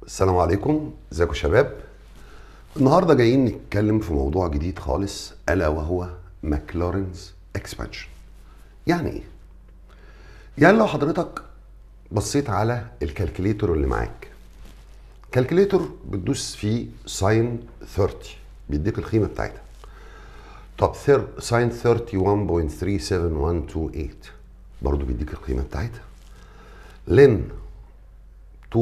السلام عليكم ازيكم يا شباب النهارده جايين نتكلم في موضوع جديد خالص الا وهو ماكلارنز اكسبانشن يعني ايه يعني لو حضرتك بصيت على الكالكوليتور اللي معاك كالكوليتور بتدوس فيه ساين 30 بيديك القيمه بتاعتها طب ساين 31.37128 برضه بيديك القيمه بتاعتها لين 2.1578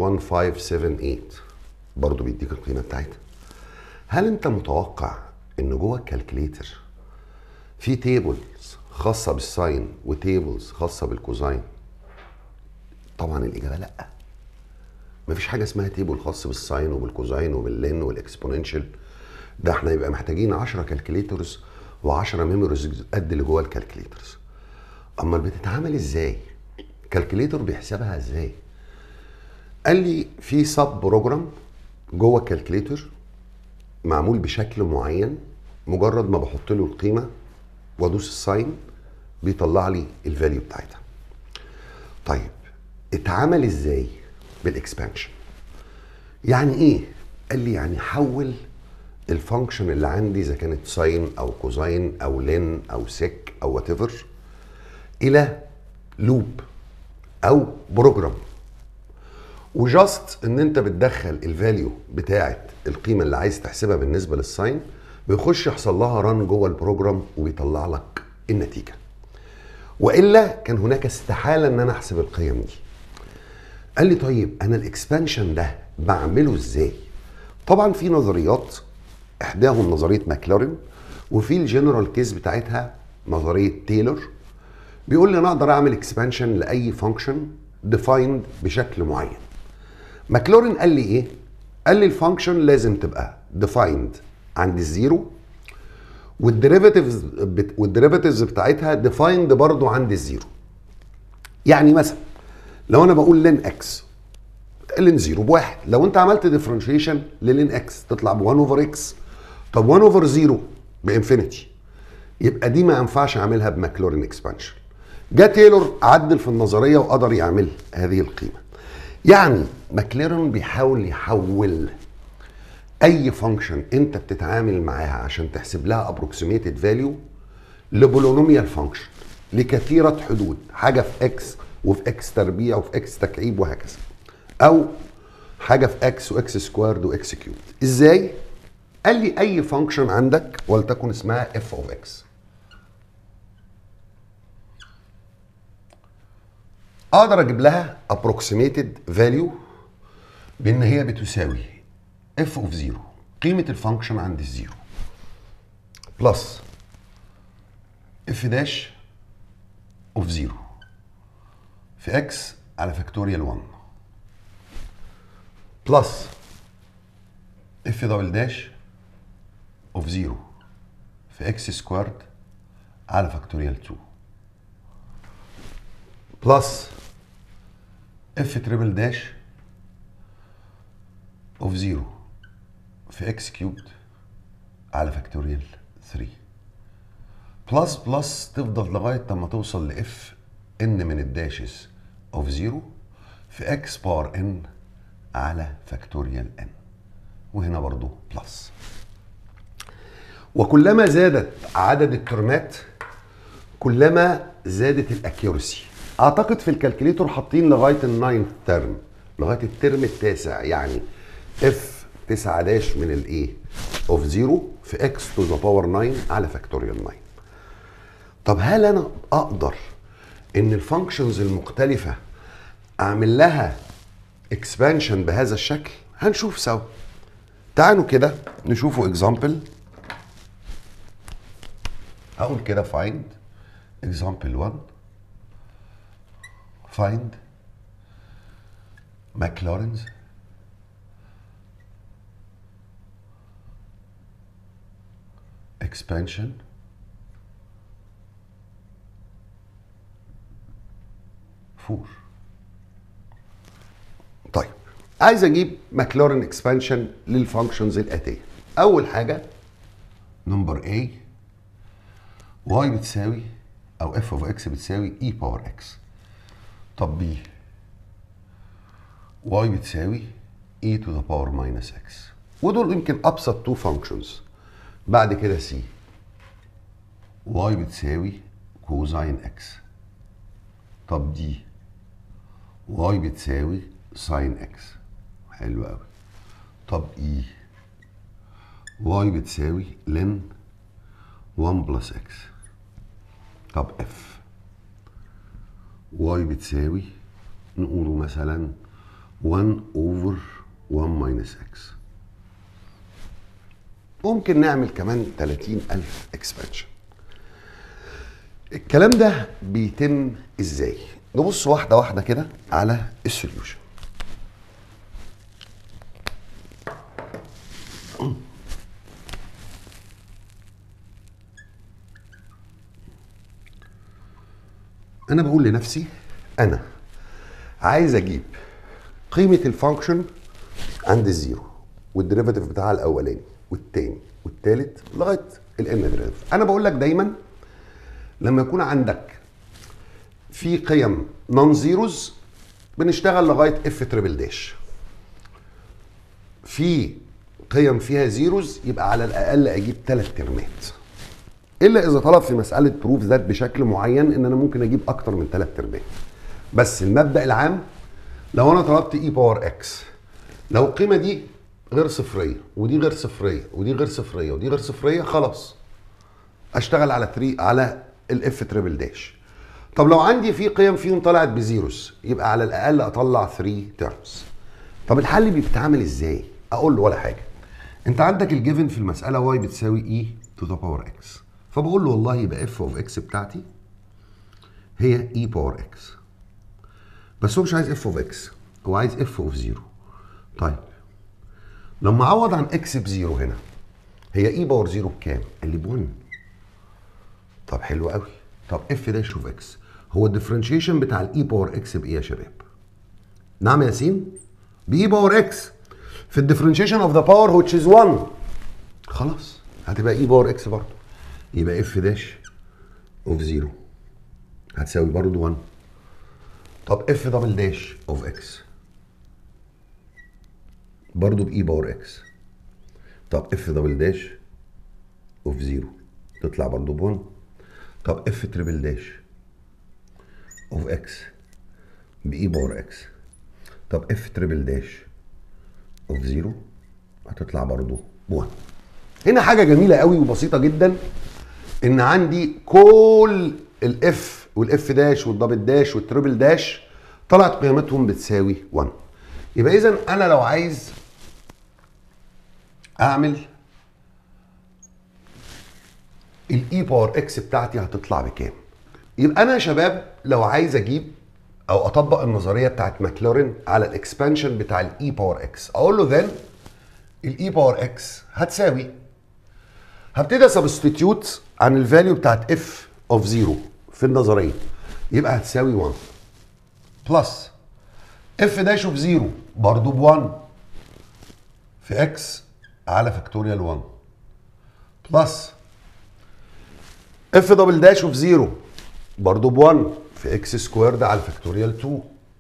برضه بيديك القيمه بتاعتها هل انت متوقع ان جوه الكالكوليتر في تيبلز خاصه بالساين وتيبلز خاصه بالكوزاين طبعا الاجابه لا مفيش حاجه اسمها تيبل خاص بالساين وبالكوزاين وباللين والاكسبوننشال ده احنا يبقى محتاجين 10 كالكوليترز و10 ميموريز قد اللي جوه الكالكوليترز امال بتتعامل ازاي الكالكوليتر بيحسبها ازاي قال لي في سب بروجرام جوه الكالكوليتر معمول بشكل معين مجرد ما بحط له القيمه وادوس الساين بيطلع لي الفاليو بتاعتها طيب اتعمل ازاي بالاكسبانشن يعني ايه قال لي يعني حول الفانكشن اللي عندي اذا كانت ساين او كوزاين او لين او سيك او وات الى لوب او بروجرام وجاست ان انت بتدخل الفاليو بتاعه القيمه اللي عايز تحسبها بالنسبه للساين بيخش يحصل لها ران جوه البروجرام وبيطلع لك النتيجه والا كان هناك استحاله ان انا احسب القيم دي قال لي طيب انا الاكسبانشن ده بعمله ازاي طبعا في نظريات احداهم نظريه ماكلارين وفي الجنرال كيس بتاعتها نظريه تايلور بيقول لي انا اقدر اعمل اكسبانشن لاي فانكشن ديفايند بشكل معين ماكلورين قال لي ايه قال لي الفانكشن لازم تبقى ديفايند عند الزيرو والديريفاتيفز والديريفاتيفز بتاعتها ديفايند برضو عند الزيرو يعني مثلا لو انا بقول لين اكس لين زيرو بواحد لو انت عملت ديفرنشيشن للين اكس تطلع ب 1 اوفر اكس طب 1 اوفر زيرو بانفينيتي يبقى دي ما ينفعش اعملها بماكلورين اكسبانشن جه تايلور عدل في النظريه وقدر يعمل هذه القيمه يعني ماكليرون بيحاول يحول اي فانكشن انت بتتعامل معاها عشان تحسب لها ابروكسيميتد فاليو لبولينوميال فانكشن لكثيره حدود حاجه في اكس وفي اكس تربيع وفي اكس تكعيب وهكذا او حاجه في اكس واكس سكوارد واكس كيوب ازاي قال لي اي فانكشن عندك ولتكن اسمها اف اوف اكس اقدر اجيب لها approximated value بان هي بتساوي f of 0 قيمه الفانكشن عند الزيرو بلس f داش of 0 في x على فاكتوريال 1 بلس f دبل داش of 0 في x سكوارد على فاكتوريال 2 بلس اف تريبل داش اوف زيرو في اكس كيوبد على فاكتوريال 3 بلس بلس تفضل لغايه لما توصل لاف ان من الداشز اوف زيرو في اكس بار ان على فاكتوريال ان وهنا برضو بلس وكلما زادت عدد الترمات كلما زادت الاكيورسي اعتقد في الكالكوليتور حاطين لغايه الناينث ترم لغايه الترم التاسع يعني اف 9 داش من الايه اوف 0 في اكس تو ذا باور 9 على فاكتوريال 9 طب هل انا اقدر ان الفانكشنز المختلفه اعمل لها اكسبانشن بهذا الشكل هنشوف سوا تعالوا كده نشوفوا اكزامبل اقول كده فايند اكزامبل 1 find McLaurin's expansion فور طيب عايز اجيب ماكلورين اكسبانشن للفانكشنز الاتيه اول حاجه نمبر A y بتساوي او f of x بتساوي e باور x طب b y بتساوي e to the power minus x ودول يمكن ابسط تو فانكشنز بعد كده سي y بتساوي كوزاين x طب دي y بتساوي ساين x حلو قوي طب e y بتساوي لن 1 بلس x طب f y بتساوي نقوله مثلا 1 اوفر 1 ماينس اكس ممكن نعمل كمان 30000 اكسبانشن الكلام ده بيتم ازاي نبص واحده واحده كده على السوليوشن انا بقول لنفسي انا عايز اجيب قيمه الفانكشن عند الزيرو والديريفاتيف بتاعها الاولاني والتاني والتالت لغايه الان ديريفاتيف انا بقول لك دايما لما يكون عندك في قيم نون زيروز بنشتغل لغايه اف تريبل داش في قيم فيها زيروز يبقى على الاقل اجيب ثلاث ترمات الا اذا طلب في مساله بروف ذات بشكل معين ان انا ممكن اجيب اكتر من ثلاث ترمات بس المبدا العام لو انا طلبت اي باور اكس لو القيمه دي غير صفريه ودي غير صفريه ودي غير صفريه ودي غير صفريه خلاص اشتغل على 3 على الاف تريبل داش طب لو عندي في قيم فيهم طلعت بزيروز يبقى على الاقل اطلع 3 تيرمز طب الحل بيتعمل ازاي اقول له ولا حاجه انت عندك الجيفن في المساله واي بتساوي اي تو ذا باور اكس فبقول له والله يبقى اف اوف اكس بتاعتي هي اي باور اكس بس هو مش عايز اف اوف اكس هو عايز اف اوف زيرو طيب لما اعوض عن اكس بزيرو هنا هي اي باور زيرو بكام؟ اللي ب 1 طب حلو قوي طب اف داش اوف اكس هو الديفرنشيشن بتاع الاي باور اكس بايه يا شباب؟ نعم يا ياسين؟ باي باور اكس في الديفرنشيشن اوف ذا باور which is 1 خلاص هتبقى اي باور اكس برضه يبقى اف داش اوف زيرو هتساوي برضه 1 طب اف دبل داش اوف اكس برضه باي باور اكس طب اف دبل داش اوف زيرو تطلع برضه ب 1 طب اف تريبل داش اوف اكس باي باور اكس طب اف تريبل داش اوف زيرو هتطلع برضه ب 1 هنا حاجه جميله قوي وبسيطه جدا ان عندي كل الاف والاف داش والدبل داش والتريبل داش طلعت قيمتهم بتساوي 1 يبقى اذا انا لو عايز اعمل الاي باور اكس بتاعتي هتطلع بكام يبقى انا يا شباب لو عايز اجيب او اطبق النظريه بتاعت ماكلورين على الاكسبانشن بتاع الاي باور اكس اقول له ذن الاي باور اكس هتساوي هبتدي سبستيتيوت عن الفاليو بتاعت اف اوف زيرو في النظريه يبقى هتساوي 1 بلس اف داش اوف زيرو برضه ب 1 في اكس على فاكتوريال 1 بلس اف دبل داش اوف زيرو برضه ب 1 في اكس سكويرد على فاكتوريال 2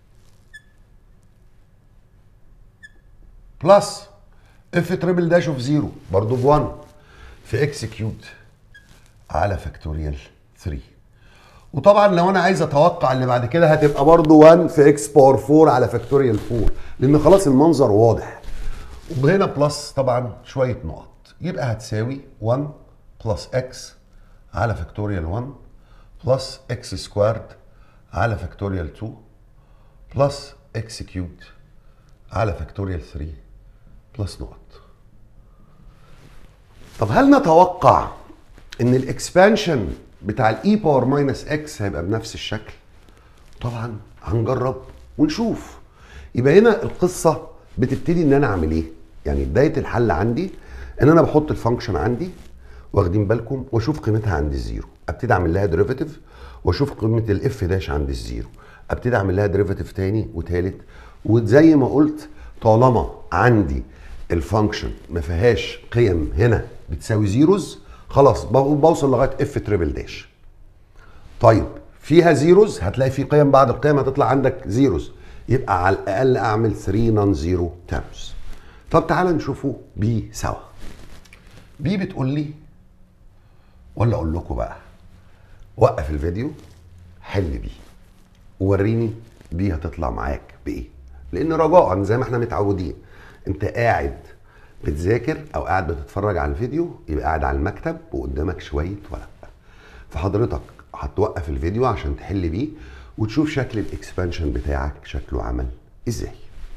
بلس اف تريبل داش اوف زيرو برضه ب 1 في اكس كيوبد على فاكتوريال 3 وطبعا لو انا عايز اتوقع اللي بعد كده هتبقى برضه 1 في اكس باور 4 على فاكتوريال 4 لان خلاص المنظر واضح وهنا بلس طبعا شويه نقط يبقى هتساوي 1 بلس اكس على فاكتوريال 1 بلس اكس سكوارد على فاكتوريال 2 بلس اكس كيوبد على فاكتوريال 3 بلس نقط طب هل نتوقع ان الاكسبانشن بتاع الاي باور ماينس اكس هيبقى بنفس الشكل طبعا هنجرب ونشوف يبقى هنا القصه بتبتدي ان انا اعمل ايه يعني بدايه الحل عندي ان انا بحط الفانكشن عندي واخدين بالكم واشوف قيمتها عند الزيرو ابتدي اعمل لها ديريفاتيف واشوف قيمه الاف داش عند الزيرو ابتدي اعمل لها ديريفاتيف تاني وتالت وزي ما قلت طالما عندي الفانكشن ما فيهاش قيم هنا بتساوي زيروز خلاص بوصل لغايه اف تريبل داش طيب فيها زيروز هتلاقي في قيم بعد القيم هتطلع عندك زيروز يبقى على الاقل اعمل 3 نون زيرو تيرمز طب تعالى نشوفه بي سوا بي بتقول لي ولا اقول لكم بقى وقف الفيديو حل بيه ووريني دي هتطلع معاك بايه لان رجاء زي ما احنا متعودين انت قاعد بتذاكر او قاعد بتتفرج على الفيديو يبقى قاعد على المكتب وقدامك شويه ورق فحضرتك هتوقف الفيديو عشان تحل بيه وتشوف شكل الاكسبانشن بتاعك شكله عمل ازاي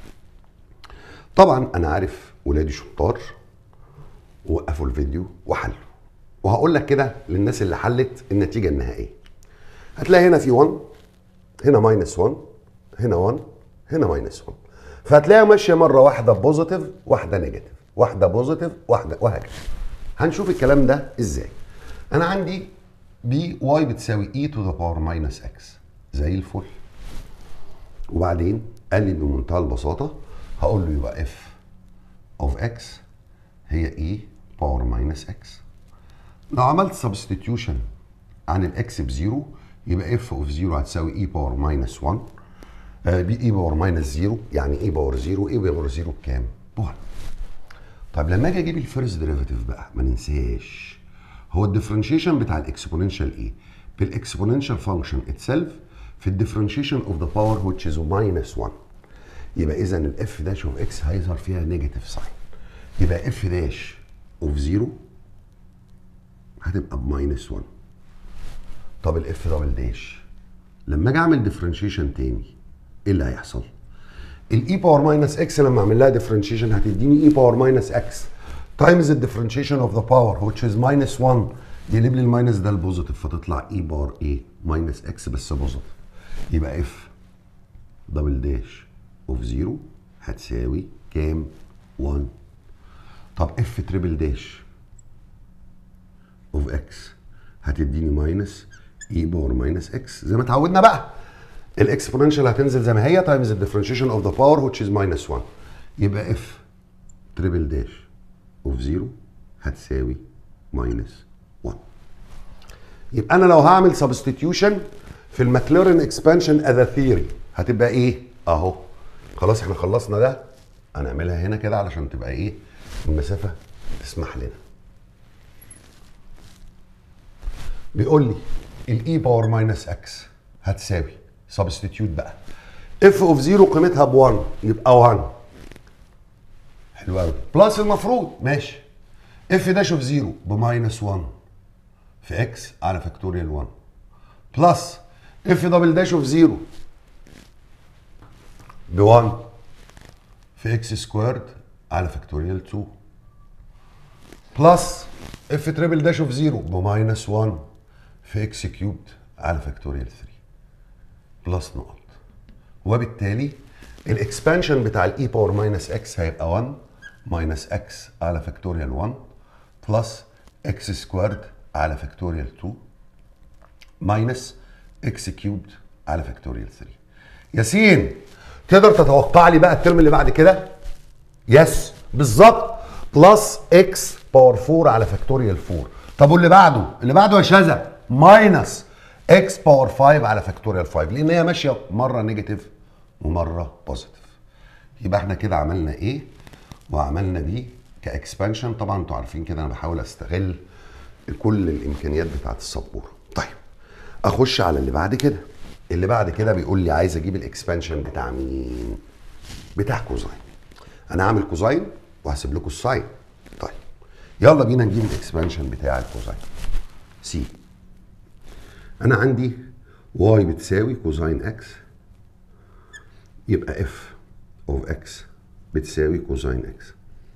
طبعا انا عارف ولادي شطار وقفوا الفيديو وحلوا وهقول لك كده للناس اللي حلت النتيجه النهائيه هتلاقي هنا في 1 هنا ماينس 1 هنا 1 هنا ماينس 1 فهتلاقيها ماشيه مره واحده بوزيتيف واحده نيجاتيف واحده بوزيتيف واحده وهكذا هنشوف الكلام ده ازاي انا عندي بي واي بتساوي اي تو ذا باور ماينس اكس زي الفل وبعدين قال لي بمنتهى البساطه هقول له يبقى اف اوف اكس هي اي باور ماينس اكس لو عملت سبستيتيوشن عن الاكس بزيرو يبقى اف اوف زيرو هتساوي اي باور ماينس 1 بي اي باور ماينس زيرو يعني اي باور زيرو اي باور زيرو بكام؟ بواحد طيب لما اجي اجيب الفيرست ديريفيتيف بقى ما ننساش هو الديفرنشيشن بتاع الاكسبوننشال ايه؟ بالاكسبوننشال فانكشن اتسلف في الديفرنشيشن اوف ذا باور which is minus 1 يبقى اذا الاف داش اوف اكس هيظهر فيها نيجاتيف ساين يبقى اف داش اوف زيرو هتبقى بماينس 1 طب الاف دبل داش لما اجي اعمل ديفرنشيشن تاني ايه اللي هيحصل؟ الاي باور ماينس اكس لما اعمل لها ديفرنشيشن هتديني اي باور ماينس اكس تايمز الديفرنشيشن اوف ذا باور which is minus 1 يقلب لي الماينس ده البوزيتيف فتطلع اي باور ايه ماينس اكس بس بوزيتيف يبقى اف دبل داش اوف زيرو هتساوي كام 1 طب اف تريبل داش اوف اكس هتديني ماينس اي باور ماينس اكس زي ما اتعودنا بقى الاكسبوننشال هتنزل زي ما هي تايمز الديفرنشيشن اوف ذا باور which is minus 1 يبقى اف تريبل داش اوف زيرو هتساوي ماينس 1 يبقى انا لو هعمل سبستيتيوشن في الماكلارين اكسبانشن اذا ثيوري هتبقى ايه اهو خلاص احنا خلصنا ده هنعملها هنا كده علشان تبقى ايه المسافه تسمح لنا بيقول لي الاي باور ماينس اكس هتساوي سبستيتيوت بقى اف اوف زيرو قيمتها ب 1 يبقى 1 حلو قوي بلس المفروض ماشي اف داش اوف زيرو بماينس 1 في اكس على فاكتوريال 1 بلس اف دبل داش اوف زيرو ب 1 في اكس سكويرد على فاكتوريال 2 بلس اف تريبل داش اوف زيرو بماينس 1 في اكس كيوبد على فاكتوريال 3 بلس نقط وبالتالي الاكسبانشن بتاع الاي باور ماينس اكس هيبقى 1 ماينس اكس على فاكتوريال 1 بلس اكس سكويرد على فاكتوريال 2 ماينس اكس كيوبد على فاكتوريال 3 ياسين تقدر تتوقع لي بقى الترم اللي بعد كده يس بالظبط بلس اكس باور 4 على فاكتوريال 4 طب واللي بعده اللي بعده يا شذا ماينس اكس باور 5 على فاكتوريال 5 لان هي ماشيه مره نيجاتيف ومره بوزيتيف يبقى احنا كده عملنا ايه وعملنا بي كاكسبانشن طبعا انتوا عارفين كده انا بحاول استغل كل الامكانيات بتاعت السبوره طيب اخش على اللي بعد كده اللي بعد كده بيقول لي عايز اجيب الاكسبانشن بتاع مين بتاع كوزاين انا هعمل كوزاين وهسيب لكم الساين طيب يلا بينا نجيب الاكسبانشن بتاع الكوزاين سي انا عندي واي بتساوي كوزاين اكس يبقى اف اوف اكس بتساوي كوزاين اكس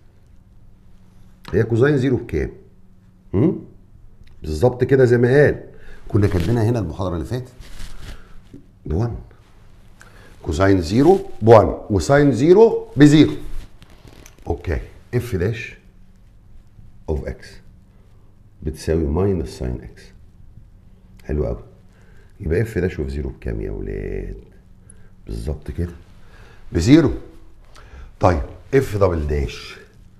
هي كوزاين زيرو بكام؟ هم؟ بالظبط كده زي ما قال كنا كاتبينها هنا المحاضره اللي فاتت ب 1 كوزاين زيرو ب 1 وساين زيرو بزيرو اوكي اف داش اوف اكس بتساوي ماينس ساين اكس حلو قوي يبقى اف داش اوف زيرو بكام يا ولاد بالظبط كده بزيرو طيب اف دبل داش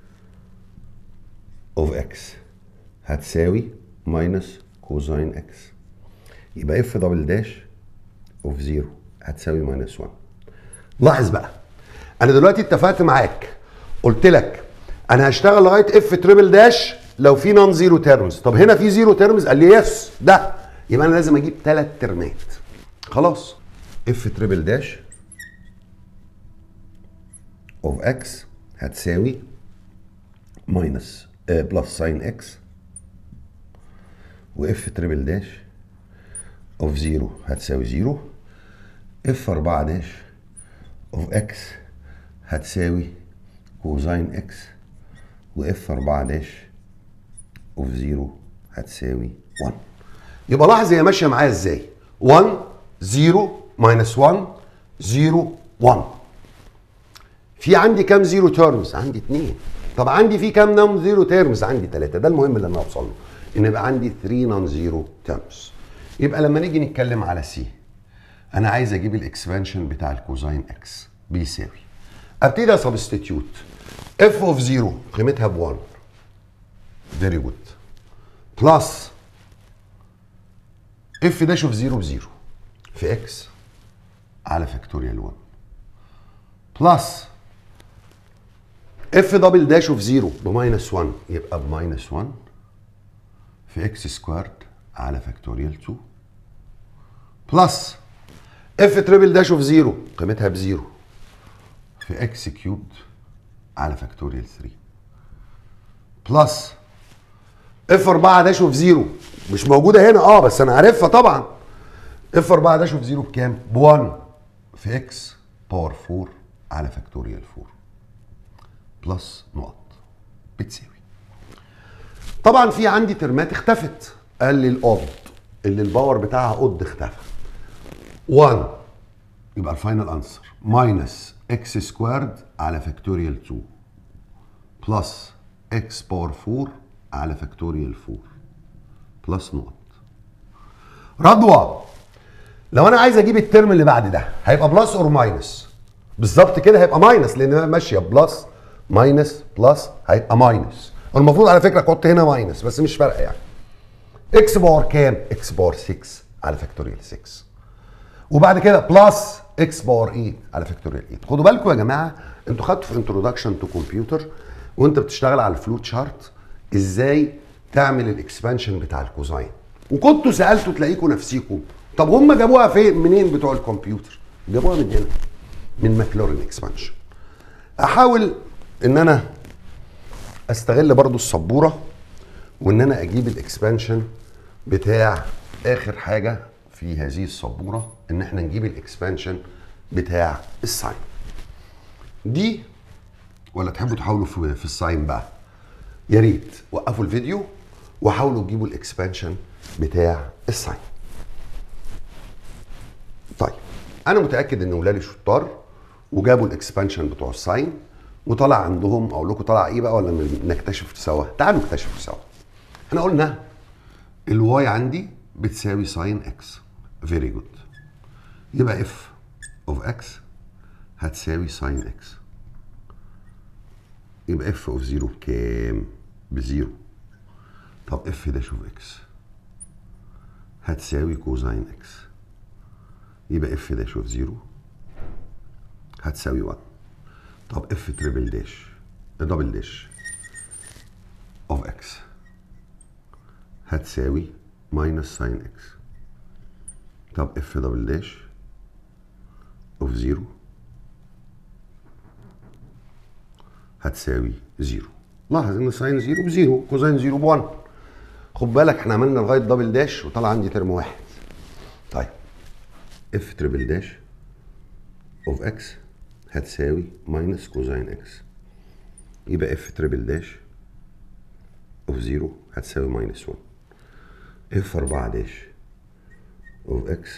اوف اكس هتساوي ماينس كوزاين اكس يبقى اف دبل داش اوف زيرو هتساوي ماينس 1 لاحظ بقى انا دلوقتي اتفقت معاك قلت لك انا هشتغل لغايه اف تريبل داش لو في نون زيرو تيرمز طب هنا في زيرو تيرمز قال لي يس ده يبقى انا لازم اجيب ثلاث ترمات خلاص اف تريبل داش اوف اكس هتساوي ماينس بلس ساين اكس واف تريبل داش اوف زيرو هتساوي زيرو اف 4 داش اوف اكس هتساوي كوزاين اكس واف 4 داش اوف زيرو هتساوي 1 يبقى لاحظ هي ماشيه معايا ازاي 1 0 ماينس 1 0 1 في عندي كام زيرو تيرمز عندي اثنين طب عندي في كام نون زيرو تيرمز عندي ثلاثه ده المهم اللي انا اوصل له ان يبقى عندي 3 نون زيرو تيرمز يبقى لما نيجي نتكلم على سي انا عايز اجيب الاكسبانشن بتاع الكوزاين اكس بيساوي ابتدي اسبستيتيوت اف اوف 0 قيمتها ب 1 فيري جود بلس اف داش اوف 0 ب 0 في اكس على فاكتوريال 1 بلس اف دبل داش اوف 0 بماينس 1 يبقى بماينس 1 في اكس سكوارد على فاكتوريال 2 بلس اف تريبل داش اوف 0 قيمتها ب 0 في اكس كيوبد على فاكتوريال 3 بلس اف 4 داش اوف 0 مش موجوده هنا اه بس انا عارفها طبعا اف 4 داش اوف 0 بكام؟ ب 1 في اكس باور 4 على فاكتوريال 4 بلس نقط بتساوي طبعا في عندي ترمات اختفت قال لي الاود اللي الباور بتاعها اود اختفى 1 يبقى الفاينل انسر ماينس اكس سكوارد على فاكتوريال 2 بلس اكس باور 4 على فاكتوريال 4 بلس نقط رضوى لو انا عايز اجيب الترم اللي بعد ده هيبقى بلس اور ماينس بالظبط كده هيبقى ماينس لان ماشيه بلس ماينس بلس هيبقى ماينس المفروض على فكره احط هنا ماينس بس مش فارقه يعني اكس باور كام اكس باور 6 على فاكتوريال 6 وبعد كده بلس اكس باور 8 على فاكتوريال 8 خدوا بالكم يا جماعه انتوا خدتوا في انتروداكشن تو كمبيوتر وانت بتشتغل على الفلوت شارت ازاي تعمل الاكسبانشن بتاع الكوزاين وكنتوا سالتوا تلاقيكم نفسيكم طب هم جابوها فين منين بتوع الكمبيوتر جابوها من هنا من ماكلورين اكسبانشن احاول ان انا استغل برضو السبوره وان انا اجيب الاكسبانشن بتاع اخر حاجه في هذه السبوره ان احنا نجيب الاكسبانشن بتاع الساين دي ولا تحبوا تحاولوا في, في الساين بقى يا ريت وقفوا الفيديو وحاولوا تجيبوا الاكسبانشن بتاع الساين طيب انا متاكد ان ولادي شطار وجابوا الاكسبانشن بتوع الساين وطلع عندهم اقول لكم طلع ايه بقى ولا نكتشف سوا تعالوا نكتشف سوا احنا قلنا الواي عندي بتساوي ساين اكس فيري جود يبقى اف اوف اكس هتساوي ساين اكس يبقى اف اوف زيرو بكام بزيرو طب اف داش اوف اكس هتساوي كوزاين اكس يبقى اف داش اوف زيرو هتساوي 1 طب اف تريبل داش دبل داش اوف اكس هتساوي ماينس ساين اكس طب اف دبل داش اوف زيرو هتساوي زيرو لاحظ ان ساين زيرو بزيرو كوزين زيرو بوان خد بالك احنا عملنا لغايه دبل داش وطلع عندي ترم واحد طيب اف تريبل داش اوف اكس هتساوي ماينس كوزين اكس يبقى اف تريبل داش اوف زيرو هتساوي ماينس 1 اف 4 داش اوف اكس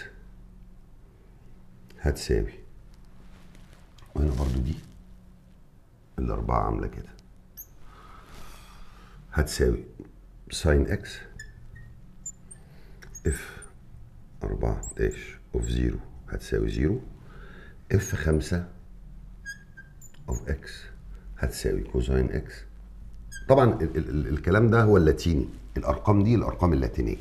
هتساوي وهنا برضو دي الأربعة عاملة كده هتساوي ساين اكس اف أربعة داش اوف زيرو هتساوي زيرو اف خمسة اوف اكس هتساوي كوزين اكس طبعا ال ال الكلام ده هو اللاتيني الارقام دي الارقام اللاتينيه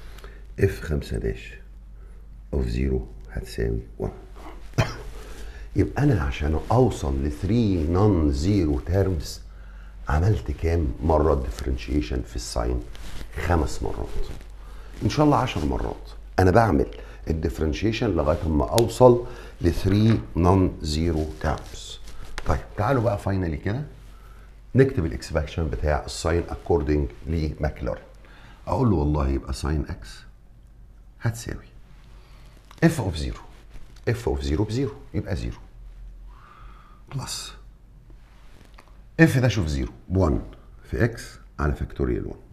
اف 5 داش اوف 0 هتساوي 1 يبقى انا عشان اوصل ل 3 نون زيرو تيرمز عملت كام مره ديفرنشيشن في الساين خمس مرات ان شاء الله 10 مرات انا بعمل الديفرنشيشن لغايه ما اوصل ل 3 نون زيرو تيرمز طيب تعالوا بقى فاينلي كده نكتب الاكسبانشن بتاع الساين اكوردنج لماكلارين اقول له والله يبقى ساين اكس هتساوي اف اوف زيرو اف اوف زيرو بزيرو يبقى زيرو بلس اف ده شوف زيرو ب 1 في اكس على فاكتوريال 1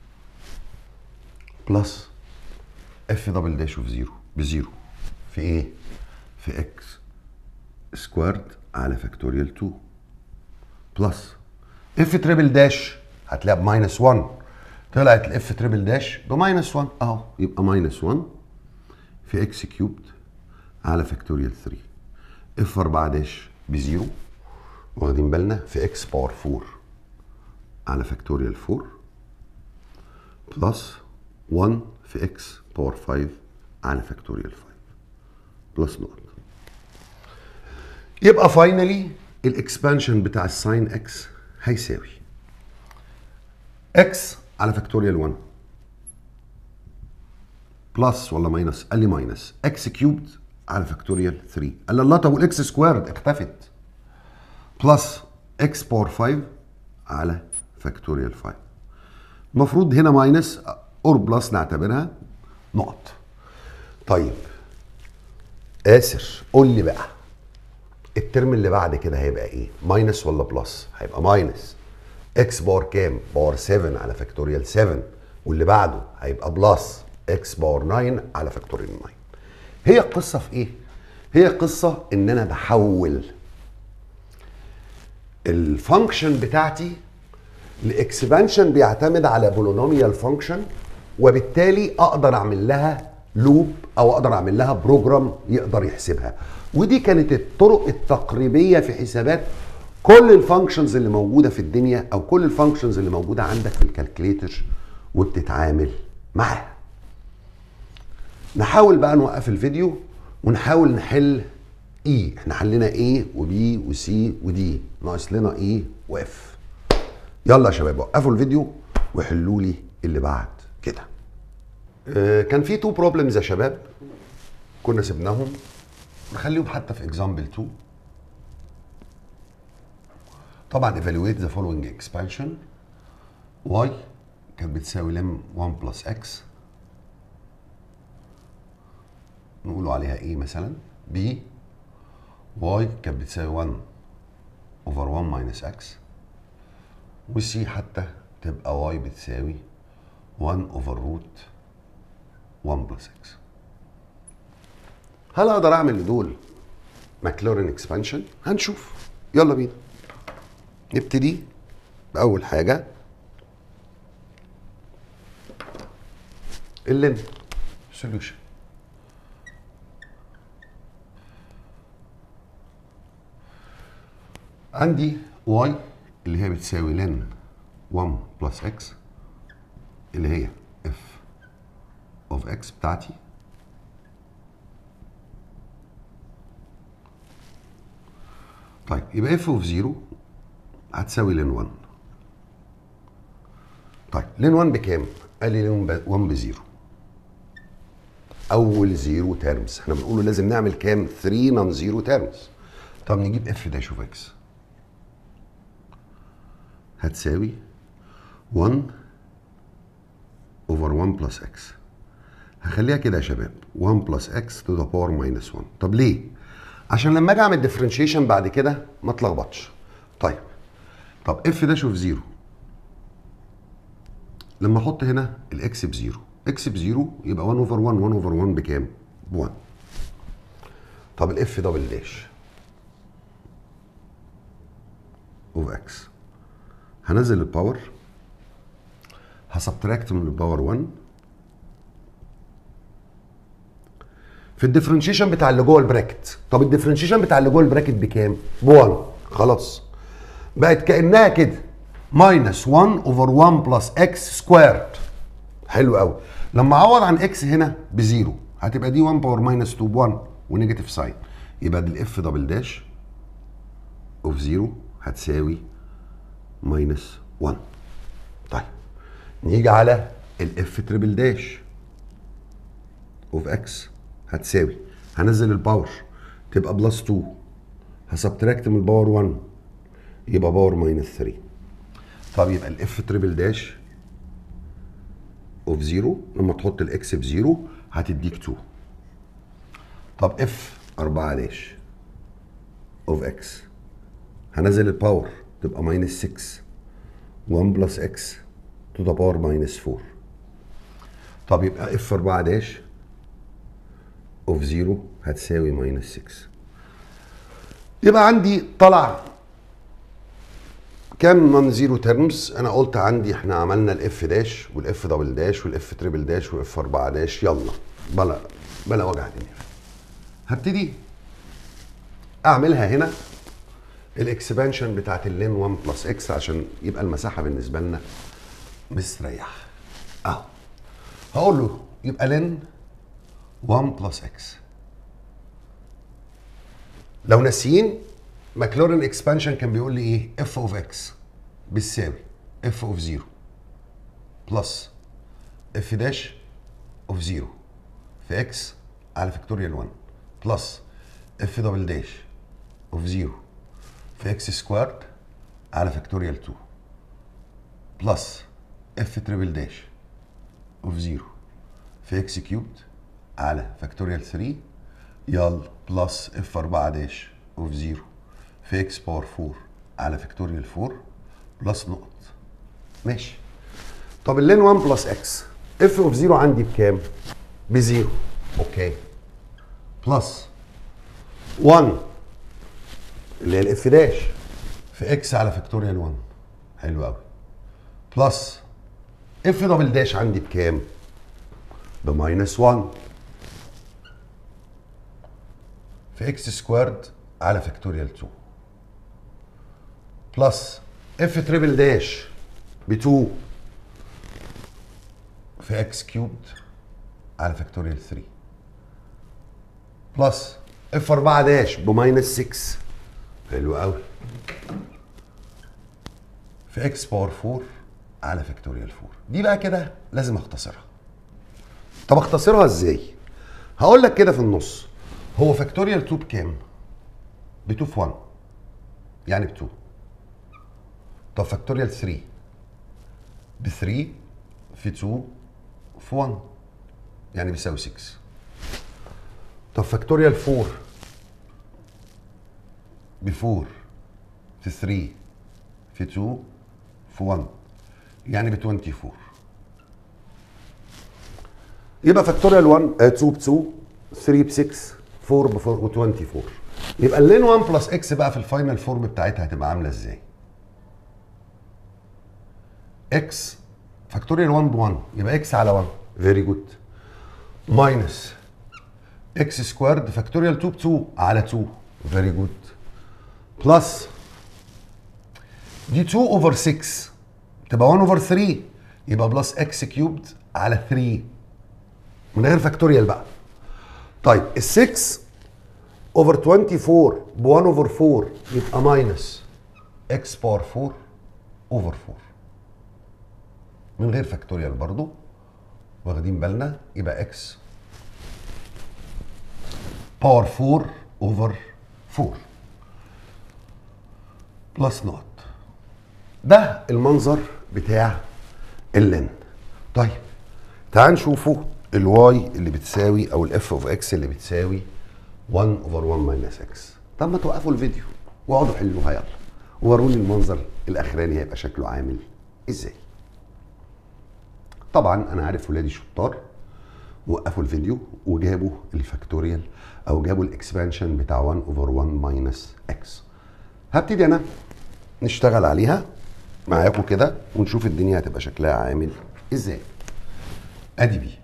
بلس اف دبل داش اوف زيرو بزيرو في ايه؟ في اكس سكوارد على فاكتوريال 2 بلس اف تريبل داش هتلاقيها بماينس 1 طلعت الاف تريبل داش بماينس 1 اهو يبقى ماينس 1 في اكس كيوبد على فاكتوريال 3 اف 4 داش بزيرو واخدين بالنا في اكس باور 4 على فاكتوريال 4 بلس 1 في اكس باور 5 على فاكتوريال 5 بلس نقط يبقى فاينلي الاكسبانشن بتاع الساين اكس هيساوي اكس على فاكتوريال 1 بلس ولا ماينس قال لي ماينس اكس كيوبد على فاكتوريال 3 قال لي الله طب والاكس سكويرد اختفت بلس اكس باور 5 على فاكتوريال 5 المفروض هنا ماينس اور بلس نعتبرها نقط طيب اسر قول لي بقى الترم اللي بعد كده هيبقى ايه ماينس ولا بلس هيبقى ماينس اكس باور كام باور 7 على فاكتوريال 7 واللي بعده هيبقى بلس اكس باور 9 على فاكتوريال 9 هي القصه في ايه هي القصه ان انا بحول الفانكشن بتاعتي الاكسبانشن بيعتمد على بولينوميال فانكشن وبالتالي اقدر اعمل لها لوب او اقدر اعمل لها بروجرام يقدر يحسبها ودي كانت الطرق التقريبيه في حسابات كل الفانكشنز اللي موجوده في الدنيا او كل الفانكشنز اللي موجوده عندك في الكالكليتر وبتتعامل معاها نحاول بقى نوقف الفيديو ونحاول نحل اي احنا حلينا ايه وبي وسي ودي ناقص لنا ايه واف يلا يا شباب وقفوا الفيديو وحلوا لي اللي بعد كده آه، كان في تو بروبلمز يا شباب كنا سيبناهم نخليهم حتى في اكزامبل 2 طبعا evaluate the following expansion y كانت بتساوي لم 1 بلس x نقولوا عليها ايه مثلا b y كانت بتساوي 1 over 1 minus x و c حتى تبقى y بتساوي 1 over root 1 بلس x هل اقدر اعمل لدول ماكلورين اكسبانشن هنشوف يلا بينا نبتدي باول حاجه اللين سوليوشن عندي y اللي هي بتساوي لن 1 بلس x اللي هي f of x بتاعتي طيب يبقى f of 0 هتساوي لن 1 طيب لن 1 بكام؟ قال لي لن 1 بزيرو اول زيرو تيرمز احنا بنقول لازم نعمل كام 3 نون زيرو تيرمز طب نجيب اف داش اوف اكس هتساوي 1 اوفر 1 بلس اكس هخليها كده يا شباب 1 بلس اكس تو ذا باور ماينس 1 طب ليه عشان لما اجي اعمل ديفرنشيشن بعد كده ما اتلخبطش طيب طب اف داش اوف 0 لما احط هنا الاكس بزيرو اكس بزيرو يبقى 1 اوفر 1 1 اوفر 1 بكام؟ ب 1 طب الاف دبل داش اوف اكس هنزل الباور هسبتراكت من الباور 1 في الديفرنشيشن بتاع اللي جوه البراكت طب الديفرنشيشن بتاع اللي جوه البراكت بكام؟ ب 1 خلاص بقت كانها كده ماينس 1 اوفر 1 بلس اكس سكويرد حلو قوي لما اعوض عن اكس هنا بزيرو هتبقى دي 1 باور ماينس 2 ب 1 ونيجاتيف ساين يبقى دي الاف دبل داش اوف زيرو هتساوي ماينس 1 طيب نيجي على الاف تريبل داش اوف اكس هتساوي هنزل الباور تبقى بلس 2 هسبتراكت من الباور 1 يبقى باور ماينس 3 طب يبقى الاف تريبل داش اوف زيرو لما تحط الاكس بزيرو هتديك 2 طب اف 4 داش اوف اكس هنزل الباور تبقى ماينس 6 1 بلس اكس تو ذا باور ماينس 4 طب يبقى اف 4 داش اوف زيرو هتساوي ماينس 6 يبقى عندي طلع كام نون زيرو تيرمز انا قلت عندي احنا عملنا الاف داش والاف دبل داش والاف تريبل داش والاف 4 داش يلا بلا بلا وجع دماغ هبتدي اعملها هنا الاكسبانشن بتاعت اللين 1 بلس اكس عشان يبقى المساحه بالنسبه لنا مستريحه اهو هقول له يبقى لين 1 بلس اكس لو ناسيين ماكلورين اكسبانشن كان بيقول لي ايه اف اوف اكس بتساوي اف اوف 0 بلس اف داش اوف 0 في اكس على فاكتوريال 1 بلس اف دبل داش اوف 0 في اكس سكوارد على فاكتوريال 2 بلس اف تريبل داش اوف 0 في اكس كيوبد على فاكتوريال 3 يلا بلس اف 4 داش اوف 0 في اكس باور 4 على فاكتوريال 4 بلس نقط ماشي طب اللين 1 بلس اكس اف اوف 0 عندي بكام؟ بزيرو اوكي بلس 1 اللي هي الاف داش في اكس على فاكتوريال 1 حلو قوي بلس اف دبل داش عندي بكام؟ بماينس 1 في اكس سكوارد على فاكتوريال 2 بلس اف تريبل داش ب 2 في اكس كيوبد على فاكتوريال 3 بلس اف 4 داش بماينس 6 حلو قوي في اكس باور 4 على فاكتوريال 4 دي بقى كده لازم اختصرها طب اختصرها ازاي هقول لك كده في النص هو فاكتوريال 2 بكام ب 2 في 1 يعني ب 2 طب فاكتوريال 3 ب 3 في 2 في 1 يعني بيساوي 6 طب فاكتوريال 4 ب 4 في 3 في 2 في 1 يعني ب 24 يبقى فاكتوريال 1 آه 2 ب 2 3 ب 6 4 ب 4 و 24 يبقى اللين 1 بلس اكس بقى في الفاينل فورم بتاعتها هتبقى عامله ازاي؟ اكس فاكتوريال 1 ب 1 يبقى اكس على 1 فيري جود ماينس اكس سكوارد فاكتوريال 2 ب 2 على 2 فيري جود بلس دي 2 اوفر 6 تبقى 1 اوفر 3 يبقى بلس اكس كيوبد على 3 من غير فاكتوريال بقى طيب ال 6 اوفر 24 ب 1 اوفر 4 يبقى ماينس اكس باور 4 اوفر 4 من غير فاكتوريال برضو واخدين بالنا يبقى اكس باور 4 اوفر 4 بلس نوت ده المنظر بتاع اللين طيب تعال نشوفوا الواي اللي بتساوي او الاف اوف اكس اللي بتساوي 1 اوفر 1 ماينس اكس طب ما توقفوا الفيديو واقعدوا حلوها يلا ووروني المنظر الاخراني هيبقى شكله عامل ازاي طبعا انا عارف ولادي شطار وقفوا الفيديو وجابوا الفاكتوريال او جابوا الاكسبانشن بتاع 1 اوفر 1 ماينس اكس هبتدي انا نشتغل عليها معاكم كده ونشوف الدنيا هتبقى شكلها عامل ازاي ادي بي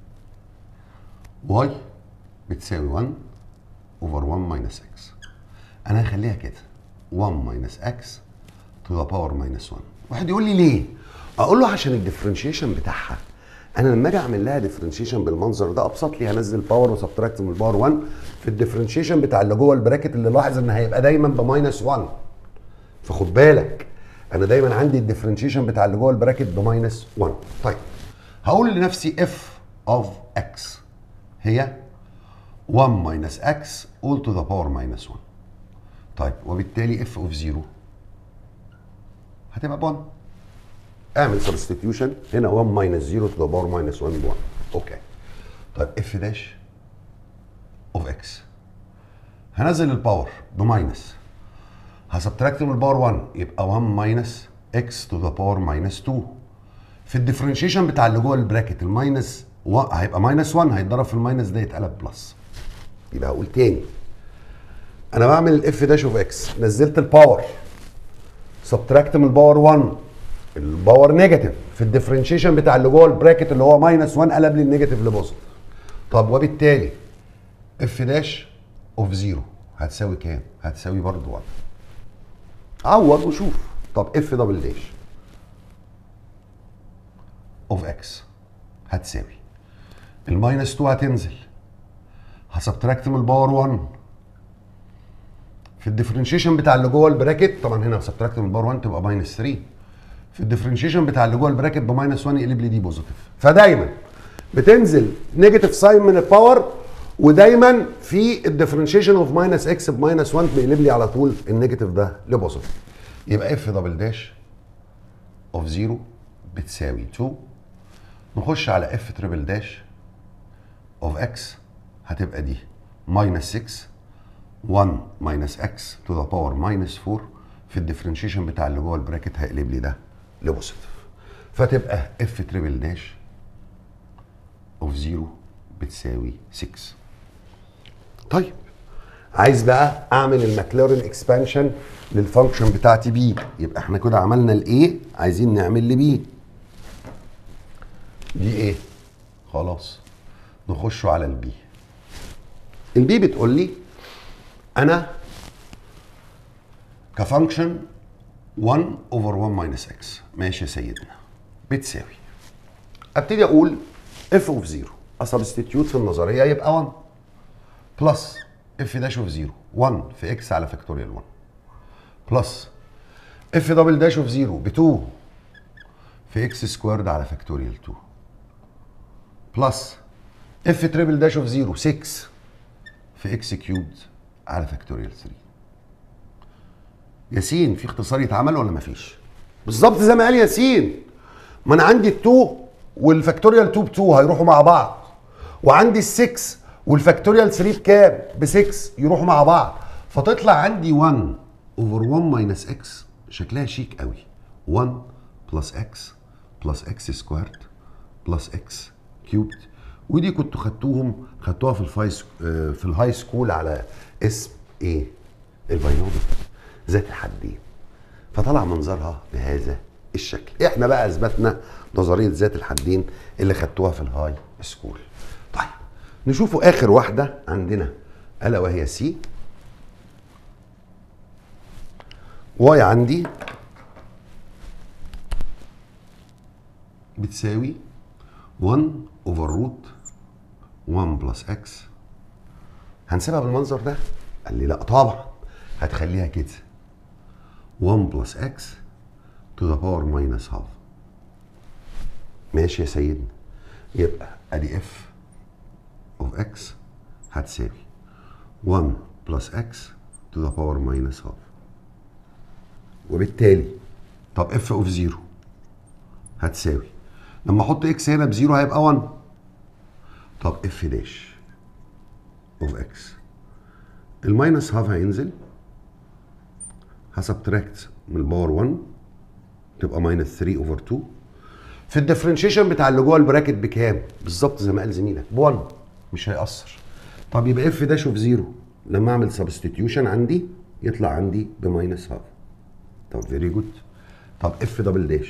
واي بتساوي 1 اوفر 1 ماينس اكس انا هخليها كده 1 ماينس اكس تو ذا باور ماينس 1 واحد يقول لي ليه اقول له عشان الديفرنشيشن بتاعها انا لما اجي اعمل لها ديفرنشيشن بالمنظر ده ابسط لي هنزل باور وسبتراكت من الباور 1 في الديفرنشيشن بتاع اللي جوه البراكت اللي لاحظ ان هيبقى دايما بماينس 1 فخد بالك انا دايما عندي الديفرنشيشن بتاع اللي جوه البراكت بماينس 1 طيب هقول لنفسي اف اوف اكس هي 1 ماينس اكس all to the power minus 1 طيب وبالتالي اف اوف 0 هتبقى ب 1 اعمل سبستيتيوشن هنا 1 ماينس 0 تو ذا باور ماينس 1 ب 1 اوكي طيب اف داش اوف اكس هنزل الباور بماينس هسبتراكت من الباور 1 يبقى 1 ماينس اكس تو ذا باور ماينس 2 في الديفرنشيشن بتاع اللي جوه البراكت الماينس هيبقى ماينس 1 هيتضرب في الماينس ده يتقلب بلس يبقى هقول تاني انا بعمل الاف داش اوف اكس نزلت الباور سبتراكت من الباور 1 الباور نيجاتيف في الديفرنشيشن بتاع اللي جوه البراكت اللي هو ماينس 1 قلب لي النيجاتيف لبوزيتيف طب وبالتالي اف داش اوف 0 هتساوي كام؟ هتساوي برضه 1 عوض وشوف طب اف دبل داش اوف اكس هتساوي الماينس 2 هتنزل هسبتراكت من الباور 1 في الديفرنشيشن بتاع اللي جوه البراكت طبعا هنا سبتراكت من الباور 1 تبقى ماينس 3 في الديفرنشيشن بتاع اللي جوه البراكت بماينس 1 يقلب لي دي بوزيتيف فدايما بتنزل نيجاتيف ساين من الباور ودايما في الديفرنشيشن اوف ماينس اكس بماينس 1 بيقلب لي على طول النيجاتيف ده لبوزيتيف يبقى اف دبل داش اوف 0 بتساوي 2 نخش على اف تريبل داش اوف اكس هتبقى دي ماينس 6 1 ماينس اكس تو ذا باور ماينس 4 في الديفرنشيشن بتاع اللي جوه البراكت هيقلب لي ده لبوزيتيف فتبقى اف تريبل داش اوف 0 بتساوي 6 طيب عايز بقى اعمل الماكلارين اكسبانشن للفانكشن بتاعتي بي يبقى احنا كده عملنا الاي عايزين نعمل لبي دي ايه خلاص نخشوا على البي البي بتقول لي انا كفانكشن 1 اوفر 1 ماينس اكس ماشي يا سيدنا بتساوي ابتدي اقول اف اوف 0 اسبستيتيوت في النظريه يبقى 1 بلس اف داش اوف 0 1 في اكس على فاكتوريال 1 بلس اف دبل داش اوف 0 ب 2 في اكس سكويرد على فاكتوريال 2 بلس اف تريبل داش اوف 0 6 في اكس كيوبد على فاكتوريال 3 ياسين في اختصار يتعمل ولا مفيش؟ بالظبط زي ما قال ياسين ما انا عندي ال 2 والفاكتوريال 2 ب 2 هيروحوا مع بعض وعندي ال 6 والفاكتوريال 3 بكام؟ ب 6 يروحوا مع بعض فتطلع عندي 1 اوفر 1 ماينس اكس شكلها شيك قوي 1 بلس اكس بلس اكس سكويرد بلس اكس كيوبد ودي كنتوا خدتوهم خدتوها في الفاي في الهاي سكول على اسم ايه؟ الباينوميال ذات الحدين فطلع منظرها بهذا الشكل احنا بقى اثبتنا نظريه ذات الحدين اللي خدتوها في الهاي سكول طيب نشوفوا اخر واحده عندنا الا وهي سي واي عندي بتساوي 1 اوفر روت 1 بلس اكس هنسيبها بالمنظر ده قال لي لا طبعا هتخليها كده 1 بلس اكس تو ذا باور ماينس هاف ماشي يا سيدنا يبقى ادي اف اوف اكس هتساوي 1 بلس اكس تو ذا باور ماينس هاف وبالتالي طب اف اوف 0 هتساوي لما احط اكس هنا بزيرو هيبقى 1 طب اف داش اوف اكس الماينس هاف هينزل هسبتراكت من الباور 1 تبقى ماينس 3 اوفر 2 في الديفرنشيشن بتاع اللي جوه البراكت بكام؟ بالظبط زي ما قال زميلك ب 1 مش هيأثر طب يبقى اف داش اوف 0 لما اعمل سبستيتيوشن عندي يطلع عندي بماينس هاف طب فيري جود طب اف دبل داش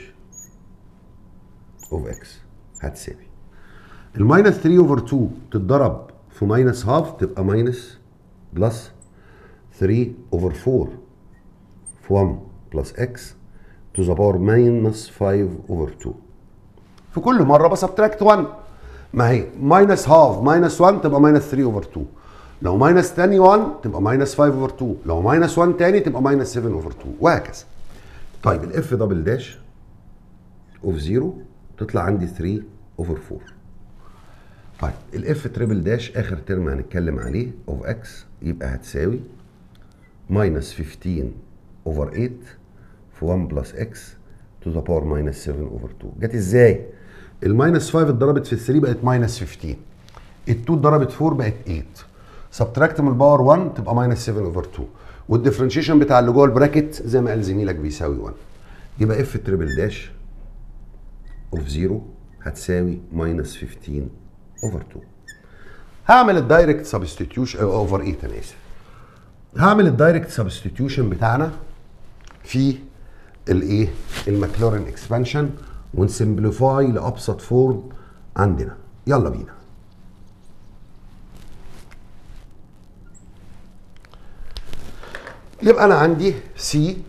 اوف اكس هتساوي الماينس 3 اوفر 2 تتضرب في ماينس هاف تبقى ماينس بلس 3 اوفر 4 في 1 بلس اكس تو ذا باور ماينس 5 اوفر 2 في كل مره بسبتراكت 1 ما هي ماينس هاف ماينس 1 تبقى ماينس 3 اوفر 2 لو ماينس تاني 1 تبقى ماينس 5 اوفر 2 لو ماينس 1 تاني تبقى ماينس 7 اوفر 2 وهكذا طيب الاف دبل داش اوف 0 تطلع عندي 3 اوفر 4 طيب الاف تريبل داش اخر ترم هنتكلم عليه اوف اكس يبقى هتساوي ماينس 15 اوفر 8 في 1 بلس اكس تو ذا باور ماينس 7 اوفر 2 جت ازاي؟ الماينس 5 اتضربت في ال 3 بقت ماينس 15 ال 2 اتضربت 4 بقت 8 سبتراكت من الباور 1 تبقى ماينس 7 اوفر 2 والديفرنشيشن بتاع اللي جوه البراكت زي ما قال زميلك بيساوي 1 يبقى اف تريبل داش اوف 0 هتساوي ماينس 15 اوفر 2 هعمل الدايركت سبستيتيوشن اوفر 8 انا اسف هعمل الدايركت سبستيتيوشن بتاعنا في الايه الماكلورين اكسبانشن ونسمبليفاي لابسط فورم عندنا يلا بينا يبقى انا عندي سي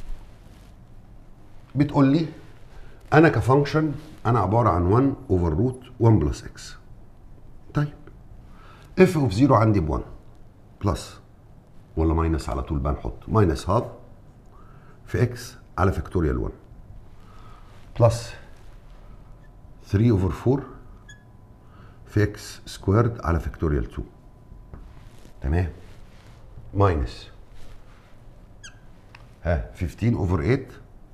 بتقول لي انا كفانكشن انا عباره عن 1 اوفر روت 1 بلس اكس طيب اف اوف 0 عندي ب 1 بلس ولا ماينس على طول بقى نحط ماينس هاف في اكس على فاكتوريال 1 بلس 3 اوفر 4 في اكس سكويرد على فاكتوريال 2 تمام ماينس ها 15 اوفر 8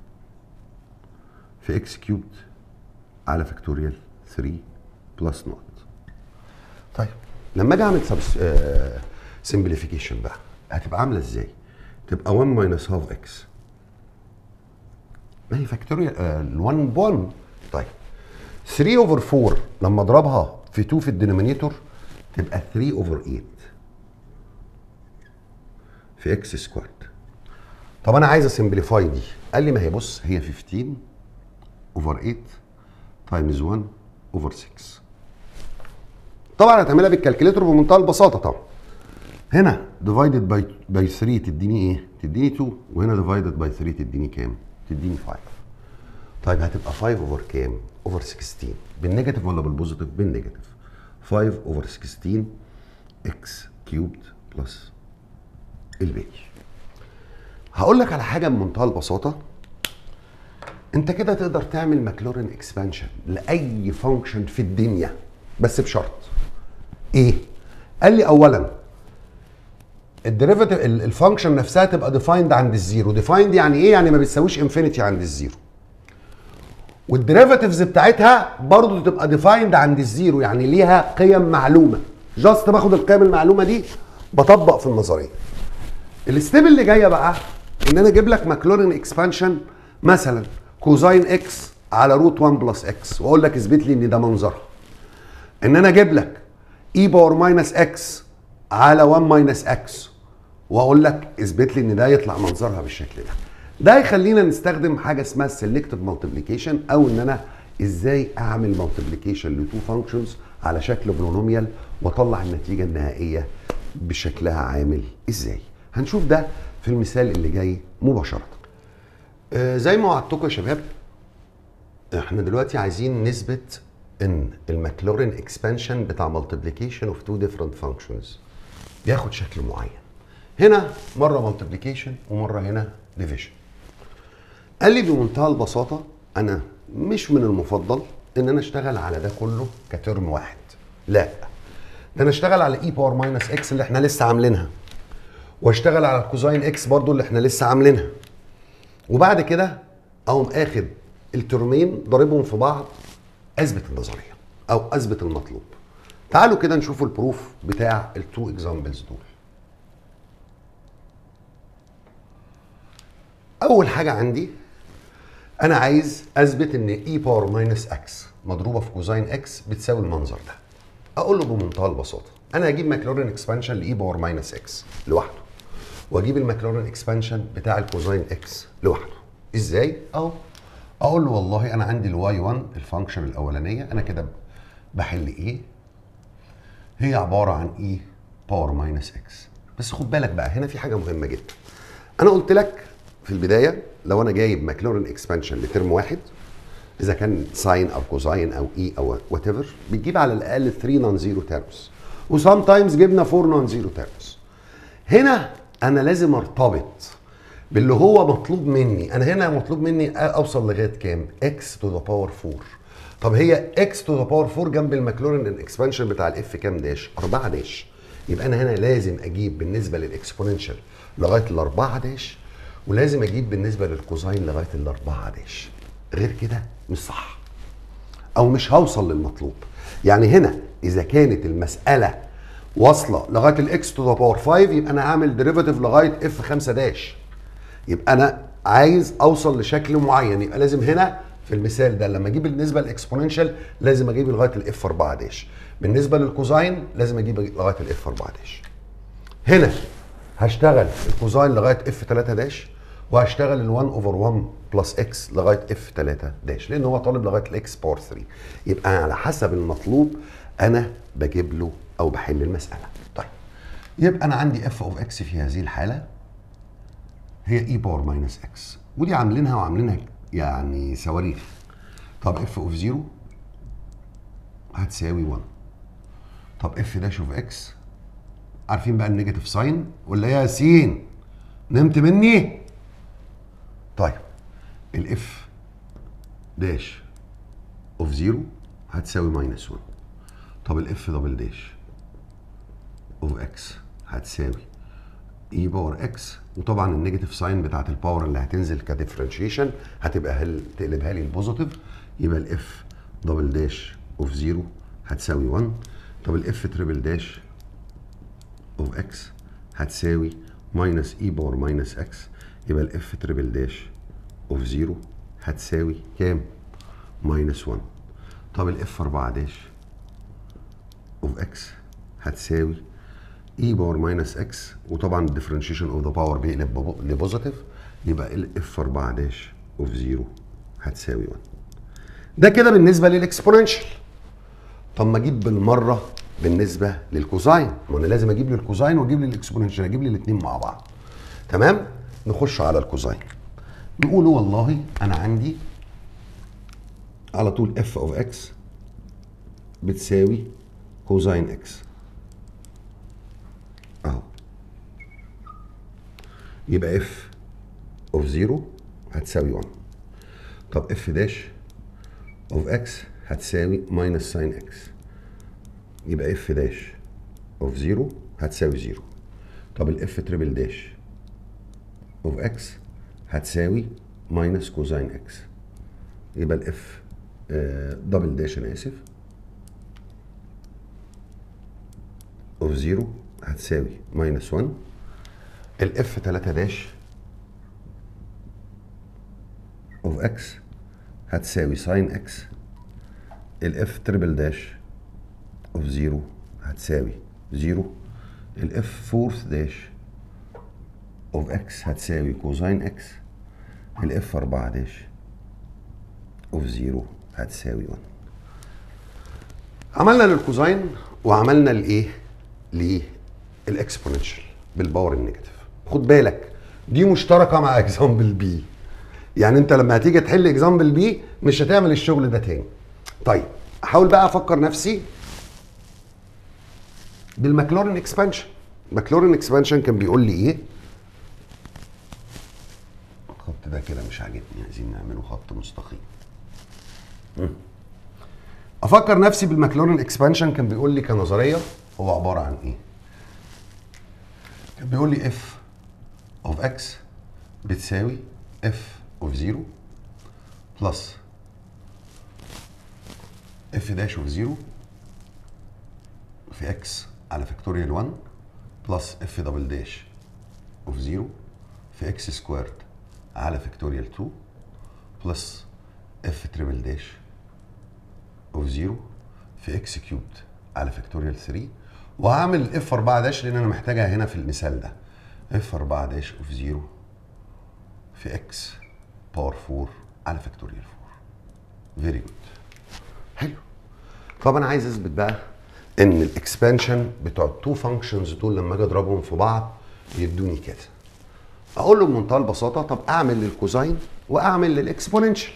في اكس كيوبد على فاكتوريال 3 بلس نوت طيب لما اجي اعمل سمبليفيكيشن بقى هتبقى عامله ازاي؟ تبقى 1 ماينس هاف اكس ما هي فاكتوريال ال 1 ب 1 طيب 3 اوفر 4 لما اضربها في 2 في الدينومينيتور تبقى 3 اوفر 8 في اكس سكويرد طب انا عايز اسمبليفاي دي قال لي ما هي بص هي 15 اوفر 8 تايمز 1 اوفر 6 طبعا هتعملها بالكالكوليتر بمنتهى البساطه طبعا هنا ديفايدد باي باي 3 تديني ايه؟ تديني 2 وهنا ديفايدد باي 3 تديني كام؟ تديني 5 طيب هتبقى 5 اوفر كام؟ اوفر 16 بالنيجاتيف ولا بالبوزيتيف؟ بالنيجاتيف 5 اوفر 16 اكس كيوبد بلس الباقي هقول لك على حاجه بمنتهى البساطه انت كده تقدر تعمل ماكلورين اكسبانشن لاي فانكشن في الدنيا بس بشرط ايه قال لي اولا الديريفاتيف الفانكشن نفسها تبقى ديفايند عند الزيرو ديفايند يعني ايه يعني ما بتساويش انفينيتي عند الزيرو والديريفاتيفز بتاعتها برضو تبقى ديفايند عند الزيرو يعني ليها قيم معلومه جاست باخد القيم المعلومه دي بطبق في النظريه الستيب اللي جايه بقى ان انا اجيب لك ماكلورين اكسبانشن مثلا كوزاين اكس على روت 1 بلس اكس واقول لك اثبت لي ان ده منظرها ان انا اجيب لك اي باور ماينس اكس على 1 ماينس اكس واقول لك اثبت لي ان ده يطلع منظرها بالشكل ده ده يخلينا نستخدم حاجه اسمها السلكتيف مالتيبليكيشن او ان انا ازاي اعمل مالتيبليكيشن لتو فانكشنز على شكل بولينوميال واطلع النتيجه النهائيه بشكلها عامل ازاي هنشوف ده في المثال اللي جاي مباشره آه زي ما وعدتكم يا شباب احنا دلوقتي عايزين نثبت ان الماكلورين اكسبانشن بتاع مالتيبليكيشن اوف تو ديفرنت فانكشنز بياخد شكل معين هنا مره مالتيبليكيشن ومره هنا ديفيجن قال لي بمنتهى البساطه انا مش من المفضل ان انا اشتغل على ده كله كترم واحد لا ده انا اشتغل على اي باور ماينس اكس اللي احنا لسه عاملينها واشتغل على الكوزاين اكس برضو اللي احنا لسه عاملينها وبعد كده اقوم اخد الترمين ضاربهم في بعض اثبت النظريه او اثبت المطلوب تعالوا كده نشوف البروف بتاع التو اكزامبلز دول اول حاجه عندي انا عايز اثبت ان اي باور ماينس اكس مضروبه في كوزاين اكس بتساوي المنظر ده اقول له بمنتهى البساطه انا هجيب ماكلورين اكسبانشن لاي باور ماينس اكس لوحده واجيب الماكلورين اكسبانشن بتاع الكوزاين اكس لوحده ازاي اهو اقول له والله انا عندي الواي 1 الفانكشن الاولانيه انا كده بحل ايه هي عباره عن اي باور ماينس اكس بس خد بالك بقى هنا في حاجه مهمه جدا انا قلت لك في البدايه لو انا جايب ماكلورين اكسبانشن لترم واحد اذا كان ساين او كوزاين او اي او وات ايفر بتجيب على الاقل 3 نون زيرو تيرمز وسام تايمز جبنا 4 نون زيرو تيرمز هنا انا لازم ارتبط باللي هو مطلوب مني انا هنا مطلوب مني اوصل لغايه كام اكس تو ذا باور 4 طب هي اكس تو ذا باور 4 جنب الماكلورين الاكسبانشن بتاع الاف كام داش 4 داش يبقى انا هنا لازم اجيب بالنسبه للاكسبوننشال لغايه الاربعه داش ولازم اجيب بالنسبه للكوزاين لغايه الاربعه داش غير كده مش صح او مش هوصل للمطلوب يعني هنا اذا كانت المساله واصله لغايه الاكس تو ذا باور 5 يبقى انا هعمل ديريفاتيف لغايه اف 5 داش يبقى انا عايز اوصل لشكل معين يبقى لازم هنا في المثال ده لما اجيب بالنسبه للاكسبوننشال لازم اجيب لغايه الاف 4 داش بالنسبه للكوزاين لازم اجيب لغايه الاف 4 داش هنا هشتغل الكوزاين لغايه اف 3 داش وهشتغل ال 1 اوفر 1 بلس اكس لغايه اف 3 داش لان هو طالب لغايه الاكس باور 3 يبقى على حسب المطلوب انا بجيب له او بحل المساله طيب يبقى انا عندي اف اوف اكس في هذه الحاله هي اي باور ماينس اكس ودي عاملينها وعاملينها يعني صواريخ طب اف اوف 0 هتساوي 1 طب اف داش اوف اكس عارفين بقى النيجاتيف ساين ولا يا ياسين نمت مني طيب الاف داش اوف 0 هتساوي ماينس 1 طب الاف دبل داش اوف اكس هتساوي اي باور اكس وطبعا النيجاتيف ساين بتاعت الباور اللي هتنزل كديفرنشيشن هتبقى هل تقلبها لي البوزيتيف يبقى الاف دبل داش اوف 0 هتساوي 1 طب الاف تريبل داش اوف اكس هتساوي ماينس اي باور ماينس اكس يبقى الاف تريبل داش اوف 0 هتساوي كام؟ ماينس 1 طب الاف 4 داش اوف اكس هتساوي اي باور ماينس اكس وطبعا الديفرنشيشن اوف ذا باور بيقلب لبوزيتيف يبقى الاف 4 داش اوف 0 هتساوي 1 ده كده بالنسبه للاكسبوننشال طب ما اجيب بالمره بالنسبه للكوزاين ما انا لازم اجيب لي الكوزاين واجيب لي الاكسبوننشال اجيب لي الاثنين مع بعض تمام نخش على الكوزاين نقول والله انا عندي على طول اف اوف اكس بتساوي كوزاين اكس اهو يبقى اف اوف 0 هتساوي 1 طب اف داش اوف اكس هتساوي ماينس ساين اكس يبقى اف داش اوف 0 هتساوي 0 طب الاف تريبل داش اوف اكس هتساوي ماينس كوزاين اكس يبقى الاف دبل داش انا اسف اوف 0 هتساوي ماينس 1 الاف 3 داش اوف اكس هتساوي ساين اكس الاف تريبل داش اوف 0 هتساوي 0 الاف فورث داش اوف اكس هتساوي كوزاين اكس الاف 4 داش اوف 0 هتساوي 1 عملنا للكوزاين وعملنا الايه للاكسبوننشال بالباور النيجاتيف خد بالك دي مشتركه مع اكزامبل بي يعني انت لما هتيجي تحل اكزامبل بي مش هتعمل الشغل ده تاني طيب احاول بقى افكر نفسي بالماكلورين اكسبانشن ماكلورين اكسبانشن كان بيقول لي ايه الخط ده كده مش عاجبني عايزين نعمله خط مستقيم افكر نفسي بالماكلورين اكسبانشن كان بيقول لي كنظريه هو عباره عن ايه كان بيقول لي اف اوف اكس بتساوي اف اوف 0 بلس اف داش اوف 0 في اكس على فاكتوريال 1 بلس اف دبل داش اوف 0 في اكس سكويرد على فاكتوريال 2 بلس اف تريبل داش اوف 0 في اكس كيوبد على فاكتوريال 3 وهعمل اف 4 داش لان انا محتاجها هنا في المثال ده اف 4 داش اوف 0 في اكس باور 4 على فاكتوريال 4 فيري جود حلو طب انا عايز اثبت بقى ان الاكسبانشن بتوع التو فانكشنز دول لما اجي اضربهم في بعض يدوني كده اقول له بمنتهى البساطه طب اعمل للكوزاين واعمل للاكسبوننشال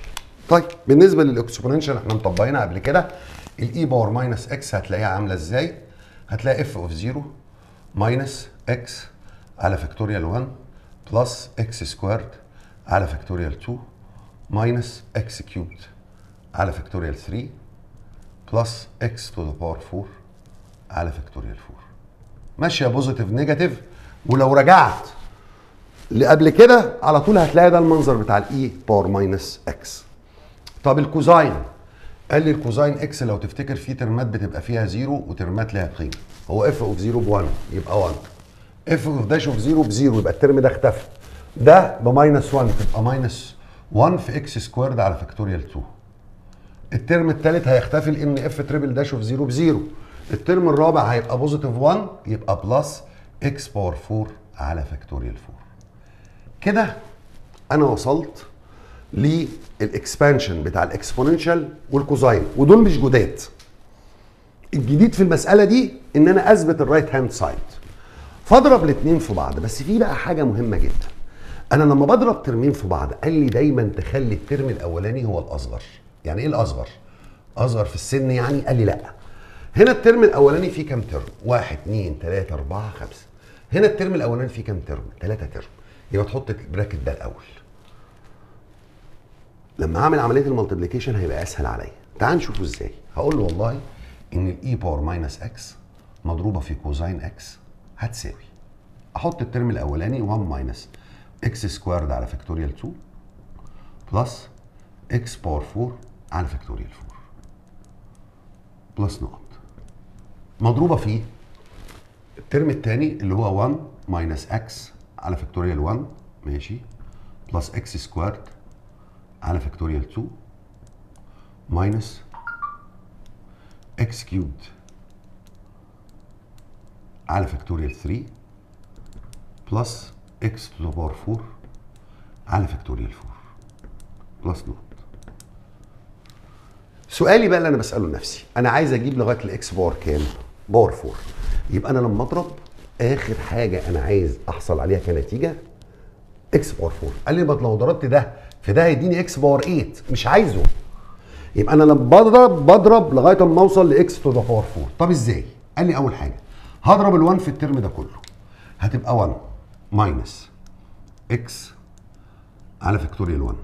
طيب بالنسبه للاكسبوننشال احنا مطبقينها قبل كده الاي باور ماينس اكس هتلاقيها عامله ازاي هتلاقي اف اوف 0 ماينس اكس على فاكتوريال 1 بلس اكس سكويرد على فاكتوريال 2 ماينس اكس كيوبد على فاكتوريال 3 بلس اكس تو ذا باور 4 على فاكتوريال 4 ماشيه بوزيتيف نيجاتيف ولو رجعت اللي قبل كده على طول هتلاقي ده المنظر بتاع الاي باور ماينس اكس طب الكوزاين قال لي الكوزاين اكس لو تفتكر في ترمات بتبقى فيها زيرو وترمات ليها قيمه هو اف اوف زيرو ب 1 يبقى 1 اف اوف داش اوف زيرو بزيرو يبقى الترم ده اختفى ده بماينس 1 تبقى ماينس 1 في اكس سكويرد على فاكتوريال 2 الترم الثالث هيختفي لان اف تريبل داش اوف زيرو بزيرو الترم الرابع هيبقى بوزيتيف 1 يبقى بلس اكس باور 4 على فاكتوريال 4 كده انا وصلت للاكسبانشن بتاع الاكسبوننشال والكوزاين ودول مش جداد الجديد في المساله دي ان انا اثبت الرايت هاند سايد فاضرب الاثنين في بعض بس في بقى حاجه مهمه جدا انا لما بضرب ترمين في بعض قال لي دايما تخلي الترم الاولاني هو الاصغر يعني ايه الاصغر اصغر في السن يعني قال لي لا هنا الترم الاولاني فيه كام ترم واحد اثنين ثلاثة أربعة خمسة هنا الترم الاولاني فيه كام ترم ثلاثة ترم يبقى تحط البراكت ده الاول لما اعمل عمليه المالتيبليكيشن هيبقى اسهل عليا تعال نشوفه ازاي هقول له والله ان الاي باور ماينس اكس مضروبه في كوزاين اكس هتساوي احط الترم الاولاني 1 ماينس اكس سكويرد على فاكتوريال 2 بلس اكس باور 4 على فاكتوريال 4 بلس نقط مضروبه في الترم الثاني اللي هو 1 ماينس اكس على فاكتوريال 1 ماشي بلس اكس سكويرد على فاكتوريال 2 ماينس اكس كيوبد على فاكتوريال 3 بلس اكس تو ذا باور 4 على فاكتوريال 4 بلس نوت سؤالي بقى اللي انا بساله لنفسي انا عايز اجيب لغايه الاكس باور كام باور 4 يبقى انا لما اضرب اخر حاجه انا عايز احصل عليها كنتيجه اكس باور 4 قال لي لو ضربت ده في ده هيديني اكس باور 8 مش عايزه يبقى انا لما بضرب بضرب لغايه اما اوصل لاكس تو ذا باور 4 طب ازاي قال لي اول حاجه هضرب ال1 في الترم ده كله هتبقى 1 ماينس اكس على فاكتوريال 1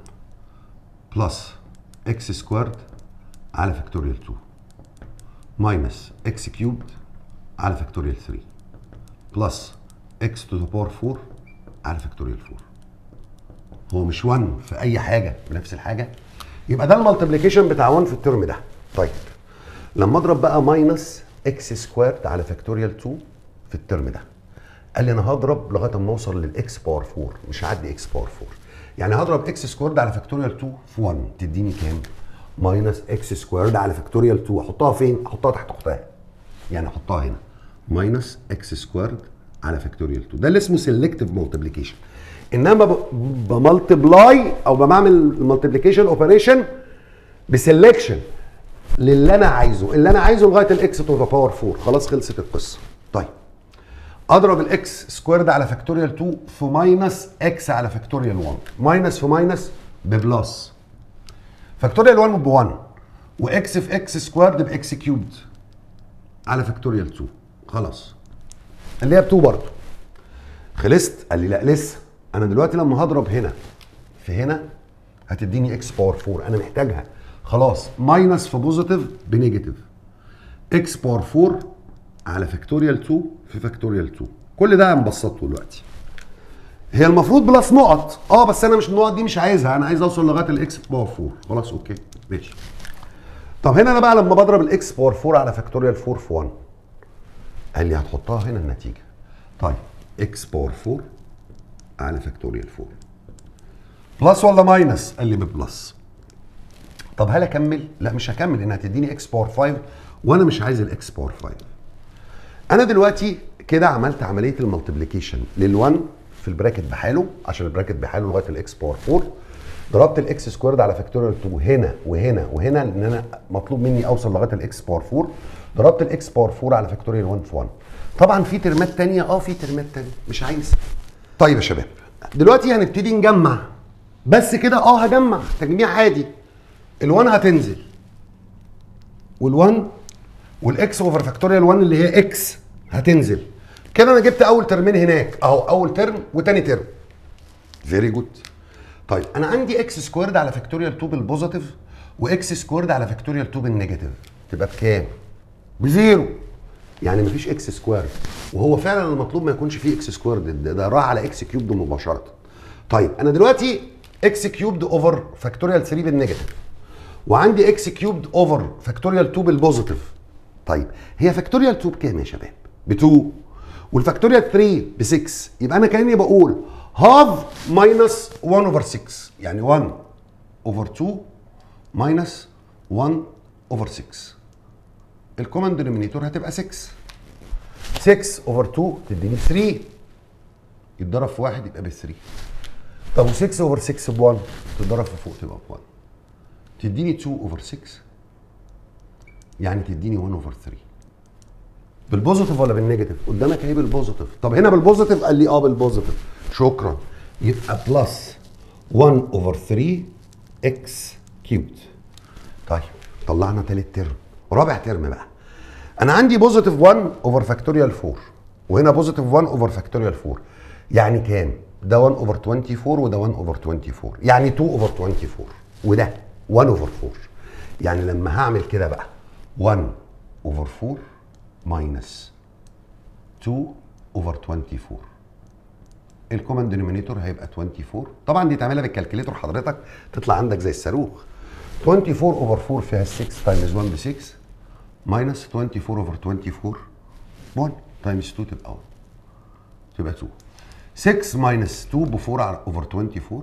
بلس اكس سكويرد على فاكتوريال 2 ماينس اكس كيوبد على فاكتوريال 3 بلس اكس تو ذا باور 4 على فاكتوريال 4 هو مش 1 في اي حاجه بنفس الحاجه يبقى ده المالتيبليكيشن بتاع 1 في الترم ده طيب لما اضرب بقى ماينس اكس سكويرد على فاكتوريال 2 في الترم ده قال لي انا هضرب لغايه اما اوصل للاكس باور 4 مش هعدي اكس باور 4 يعني هضرب اكس سكويرد على فاكتوريال 2 في 1 تديني كام؟ ماينس اكس سكويرد على فاكتوريال 2 احطها فين؟ احطها تحت اختها يعني احطها هنا ماينس اكس سكويرد على فاكتوريال 2 ده اللي اسمه سيلكتيف مالتيبليكيشن انما بمالتبلاي او بعمل المالتيبليكيشن اوبريشن بسلكشن للي انا عايزه اللي انا عايزه لغايه الاكس تو ذا باور 4 خلاص خلصت القصه طيب اضرب الاكس سكويرد على فاكتوريال 2 في ماينس اكس على فاكتوريال 1 ماينس في ماينس ببلس فاكتوريال 1 ب 1 واكس في اكس سكويرد باكس كيوبد على فاكتوريال 2 خلاص اللي هي ب 2 برضه خلصت قال لي لا لسه انا دلوقتي لما هضرب هنا في هنا هتديني اكس باور 4 انا محتاجها خلاص ماينس في بوزيتيف بنيجاتيف اكس باور 4 على فاكتوريال 2 في فاكتوريال 2 كل ده مبسطه دلوقتي هي المفروض بلس نقط اه بس انا مش النقط دي مش عايزها انا عايز اوصل لغايه الاكس باور 4 خلاص اوكي ماشي طب هنا انا بقى لما بضرب الاكس باور 4 على فاكتوريال 4 في 1 قال لي هتحطها هنا النتيجه طيب اكس باور 4 على فاكتوريال 4 بلس ولا ماينس قال لي ببلس طب هل اكمل لا مش هكمل انها هتديني اكس باور 5 وانا مش عايز الاكس باور 5 انا دلوقتي كده عملت عمليه المالتيبليكيشن لل1 في البراكت بحاله عشان البراكت بحاله لغايه الاكس باور 4 ضربت الاكس سكويرد على فاكتوريال 2 هنا وهنا وهنا لان انا مطلوب مني اوصل لغايه الاكس باور 4 ضربت الاكس باور 4 على فاكتوريال 1 في 1 طبعا في ترمات ثانيه اه في ترمات ثانيه مش عايز طيب يا شباب دلوقتي هنبتدي نجمع بس كده اه هجمع تجميع عادي ال1 هتنزل وال1 والاكس اوفر فاكتوريال 1 اللي هي اكس هتنزل كده انا جبت اول ترمين هناك اهو اول ترم وتاني ترم فيري جود طيب انا عندي اكس سكويرد على فاكتوريال 2 بالبوزيتيف واكس سكويرد على فاكتوريال 2 بالنيجاتيف تبقى بكام؟ بزيرو يعني مفيش اكس سكويرد وهو فعلا المطلوب ما يكونش فيه اكس سكويرد ده, ده راح على اكس كيوبد مباشره طيب انا دلوقتي اكس كيوبد اوفر فاكتوريال 3 بالنيجاتيف وعندي اكس كيوبد اوفر فاكتوريال 2 بالبوزيتيف طيب هي فاكتوريال 2 بكام يا شباب؟ ب 2 والفاكتوريال 3 ب 6 يبقى انا كاني بقول هاف ماينس 1 اوفر 6 يعني 1 اوفر 2 ماينس 1 اوفر 6 الكومن دينومينيتور هتبقى 6 6 اوفر 2 تديني 3 يتضرب في 1 يبقى ب 3 طب و6 اوفر 6 ب 1 تتضرب في فوق تبقى ب 1 تديني 2 اوفر 6 يعني تديني 1 اوفر 3 بالبوزيتيف ولا بالنيجاتيف؟ قدامك اهي بالبوزيتيف طب هنا بالبوزيتيف قال لي اه بالبوزيتيف شكرا يبقى بلس 1 اوفر 3 اكس كيوبد طيب طلعنا تالت ترم رابع ترم بقى انا عندي بوزيتيف 1 اوفر فاكتوريال 4 وهنا بوزيتيف 1 اوفر فاكتوريال 4 يعني كام؟ ده 1 اوفر 24 وده 1 اوفر 24 يعني 2 اوفر 24 وده 1 اوفر 4 يعني لما هعمل كده بقى 1 اوفر 4 ماينس 2 اوفر 24 الكومن دينومينيتور هيبقى 24 طبعا دي تعملها بالكالكوليتور حضرتك تطلع عندك زي الصاروخ 24 اوفر 4 فيها 6 تايمز 1 ب 6 ماينس 24 اوفر 24 1 تايمز 2 تبقى 1 تبقى 2 6 ماينس 2 ب 4 على اوفر 24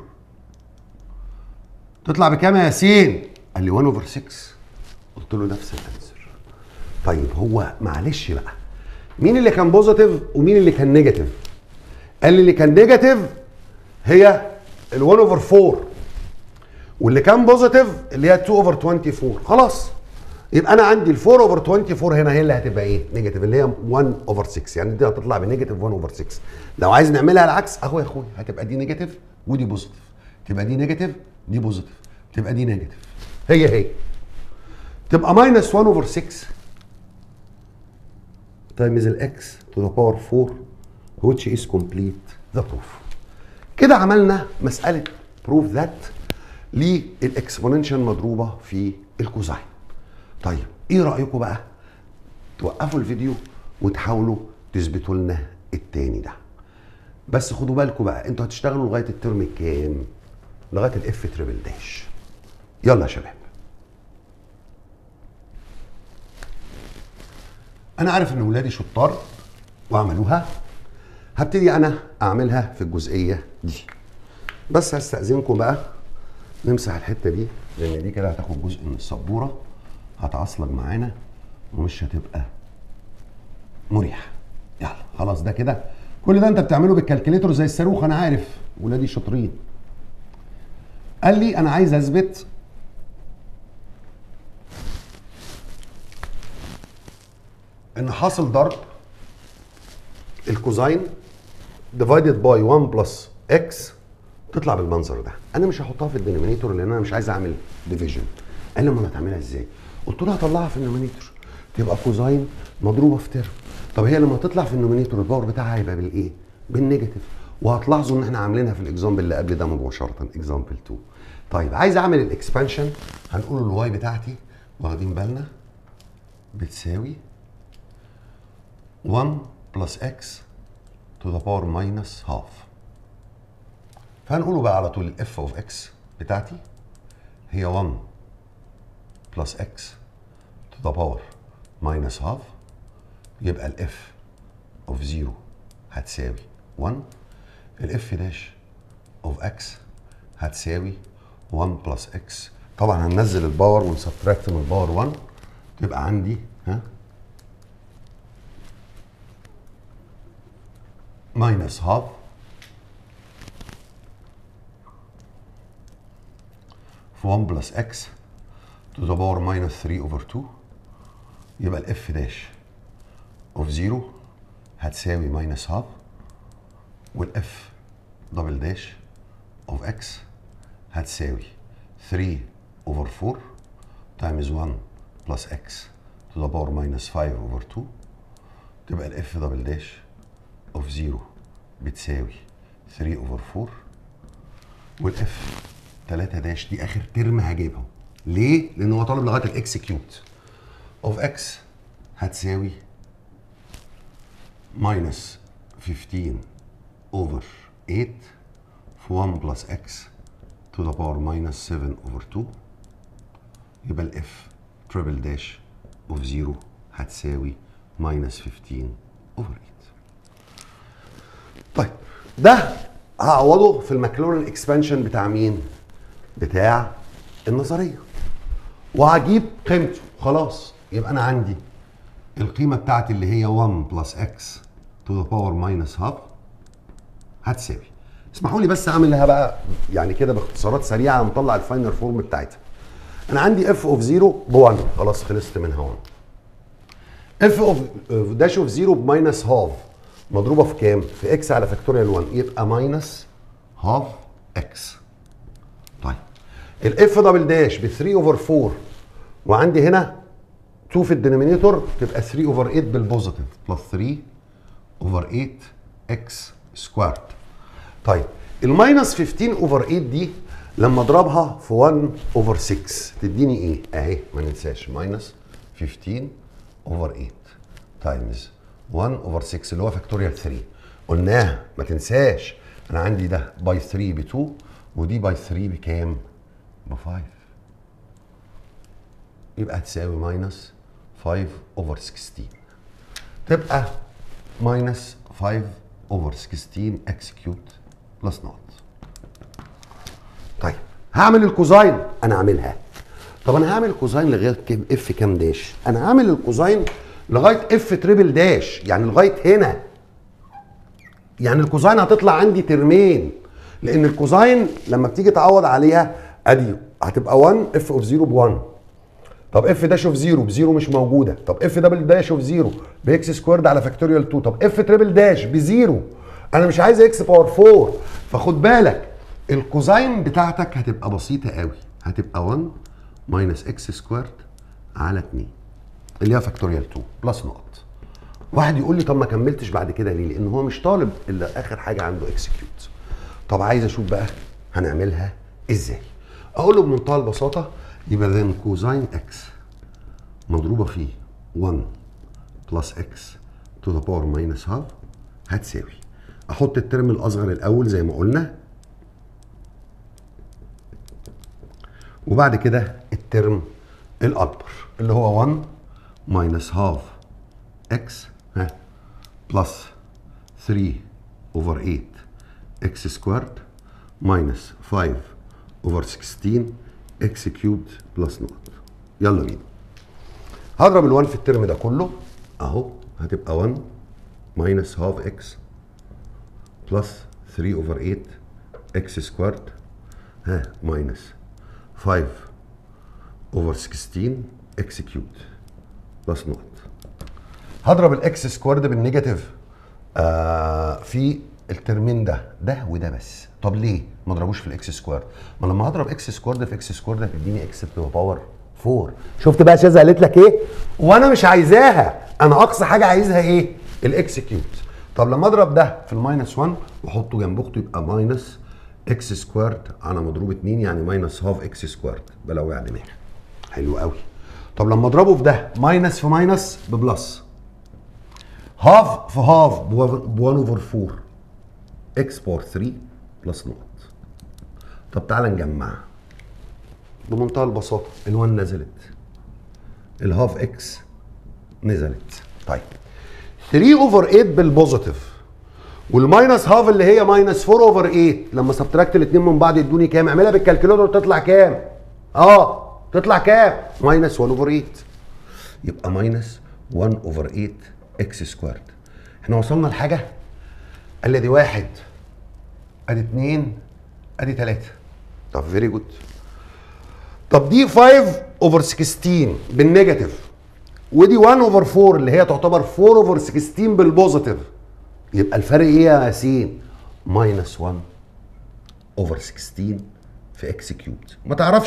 تطلع بكام يا ياسين؟ قال لي 1 اوفر 6 قلت له نفس الانسر طيب هو معلش بقى مين اللي كان بوزيتيف ومين اللي كان نيجاتيف؟ قال لي اللي كان نيجاتيف هي ال 1 اوفر 4 واللي كان بوزيتيف اللي هي 2 اوفر 24 خلاص يبقى انا عندي ال 4 اوفر 24 هنا هي اللي هتبقى ايه؟ نيجاتيف اللي هي 1 اوفر 6 يعني دي هتطلع بنيجاتيف 1 اوفر 6 لو عايز نعملها العكس اهو يا اخويا هتبقى دي نيجاتيف ودي بوزيتيف تبقى دي نيجاتيف دي بوزيتيف تبقى دي نيجاتيف هي هي تبقى ماينس 1 اوفر 6 تايمز الاكس تو ذا باور 4 which is complete the proof كده عملنا مسألة proof that للاكسبوننشال مضروبة في الكوزاين طيب ايه رأيكم بقى توقفوا الفيديو وتحاولوا تثبتوا لنا التاني ده بس خدوا بالكم بقى انتوا هتشتغلوا لغاية الترم الكام لغاية الاف تريبل داش يلا يا شباب انا عارف ان ولادي شطار وعملوها هبتدي انا اعملها في الجزئيه دي بس هستاذنكم بقى نمسح الحته دي لان دي كده هتاخد جزء من السبوره هتعصلج معانا ومش هتبقى مريحه يلا خلاص ده كده كل ده انت بتعمله بالكالكوليتور زي الصاروخ انا عارف ولادي شاطرين قال لي انا عايز اثبت ان حاصل ضرب الكوزاين ديفايدد باي 1 بلس اكس تطلع بالمنظر ده انا مش هحطها في الدينومينيتور لان انا مش عايز اعمل ديفيجن قال لي امال هتعملها ازاي قلت له هطلعها في النومينيتور تبقى كوزاين مضروبه في ترم طب هي لما تطلع في النومينيتور الباور بتاعها هيبقى بالايه بالنيجاتيف وهتلاحظوا ان احنا عاملينها في الاكزامبل اللي قبل ده مباشره اكزامبل 2 طيب عايز اعمل الاكسبانشن هنقول الواي بتاعتي واخدين بالنا بتساوي 1 بلس اكس to the power minus half فهنقوله بقى على طول الاف اوف اكس بتاعتي هي 1 بلس اكس to the power minus half يبقى الاف اوف 0 هتساوي 1 الاف داش اوف اكس هتساوي 1 بلس اكس طبعا هننزل الباور ونسبتراكت من الباور 1 تبقى عندي ها minus half في 1 بلس x to the power minus 3 over 2 يبقى الاف داش اوف 0 هتساوي minus half والاف دبل داش اوف x هتساوي 3 اوفر 4 تايمز 1 بلس اكس تو ذا باور ماينس 5 اوفر 2 تبقى الاف دبل داش اوف 0 بتساوي 3 اوفر 4 والاف 3 داش دي اخر ترم هجيبها ليه؟ لان هو طالب لغايه الاكس كيوت اوف اكس هتساوي ماينس 15 اوفر 8 في 1 بلس اكس to the power minus 7 over 2 يبقى الاف تريبل داش اوف 0 هتساوي minus 15 over 8 طيب ده هعوضه في الماكلورين اكسبانشن بتاع مين؟ بتاع النظريه وهجيب قيمته خلاص يبقى انا عندي القيمه بتاعتي اللي هي 1 بلس اكس تو ذا باور ماينس هاف هتساوي اسمحوا لي بس اعملها بقى يعني كده باختصارات سريعه مطلع الفاينل فورم بتاعتها انا عندي اف اوف 0 ب 1 خلاص خلصت منها 1 اف اوف داش اوف 0 بماينس هاف مضروبه في كام؟ في اكس على فاكتوريال 1 يبقى ماينس هاف اكس طيب الاف دبل داش ب 3 اوفر 4 وعندي هنا 2 في الدينومينيتور تبقى 3 اوفر 8 بالبوزيتيف بلس 3 اوفر 8 اكس سكوارد طيب الماينس 15 اوفر 8 دي لما اضربها في 1 اوفر 6 تديني ايه؟ اهي ما ننساش ماينس 15 اوفر 8 تايمز 1 اوفر 6 اللي هو فاكتوريال 3 قلناها ما تنساش انا عندي ده باي 3 ب 2 ودي باي 3 بكام؟ ب 5 يبقى هتساوي ماينس 5 اوفر 16 تبقى ماينس 5 اوفر 16 اكس كيوت بلس نوت طيب هعمل الكوزاين انا عاملها طب انا هعمل كوزاين لغايه كام اف كام داش انا هعمل الكوزاين لغايه اف تريبل داش يعني لغايه هنا يعني الكوزاين هتطلع عندي ترمين لان الكوزاين لما بتيجي تعوض عليها ادي هتبقى 1 اف اوف 0 ب 1 طب اف داش اوف 0 ب 0 مش موجوده طب اف دبل داش اوف 0 باكس سكويرد على فاكتوريال 2 طب اف تريبل داش ب 0 انا مش عايز اكس باور 4 فخد بالك الكوزاين بتاعتك هتبقى بسيطه قوي هتبقى 1 ماينس اكس سكويرد على 2 اللي هي فاكتوريال 2 بلس نقط واحد يقول لي طب ما كملتش بعد كده ليه لان هو مش طالب الا اخر حاجه عنده اكسكيوت طب عايز اشوف بقى هنعملها ازاي اقول له بمنتهى البساطه يبقى ذن كوزاين اكس مضروبه في 1 بلس اكس تو ذا باور ماينس هاف هتساوي احط الترم الاصغر الاول زي ما قلنا وبعد كده الترم الاكبر اللي هو 1 ماينس هاف اكس ها بلس 3 اوفر 8 اكس سكوارد ماينس 5 اوفر 16 اكس كيوبد بلس نوت يلا بينا هضرب ال1 في الترم ده كله اهو هتبقى 1 ماينس هاف اكس بلس 3 اوفر 8 اكس سكوارد ها ماينس 5 اوفر 16 اكس كيوبد بلس نوت هضرب الاكس سكوارد بالنيجاتيف آه في الترمين ده ده وده بس طب ليه ما اضربوش في الاكس سكوارد ما لما هضرب اكس سكوارد في اكس سكوارد هتديني اكس تو باور 4 شفت بقى شاذة قالت لك ايه وانا مش عايزاها انا اقصى حاجه عايزها ايه الاكس كيوت طب لما اضرب ده في الماينس 1 واحطه جنب اخته يبقى ماينس اكس سكوارد على مضروب 2 يعني ماينس هاف اكس سكوارد بلوع دماغي حلو قوي طب لما اضربه في ده ماينس في ماينس ببلس هاف في هاف ب 1 اوفر 4 اكس باور 3 بلس نوت طب تعالى نجمعها بمنتهى البساطه ال1 نزلت الهاف اكس نزلت طيب 3 اوفر 8 بالبوزيتيف والماينس هاف اللي هي ماينس 4 اوفر 8 لما سبتراكت الاثنين من بعض يدوني كام اعملها بالكالكوليتر تطلع كام اه تطلع كام ماينس 1 اوفر 8 يبقى ماينس 1 اوفر 8 اكس سكوارد احنا وصلنا لحاجه قال لي دي واحد ادي اتنين ادي تلاته طب فيري جود طب دي 5 اوفر 16 بالنيجاتيف ودي 1 اوفر 4 اللي هي تعتبر 4 اوفر 16 بالبوزيتيف يبقى الفرق ايه يا ياسين؟ ماينس 1 اوفر 16 في اكس كيوبد ما تعرفش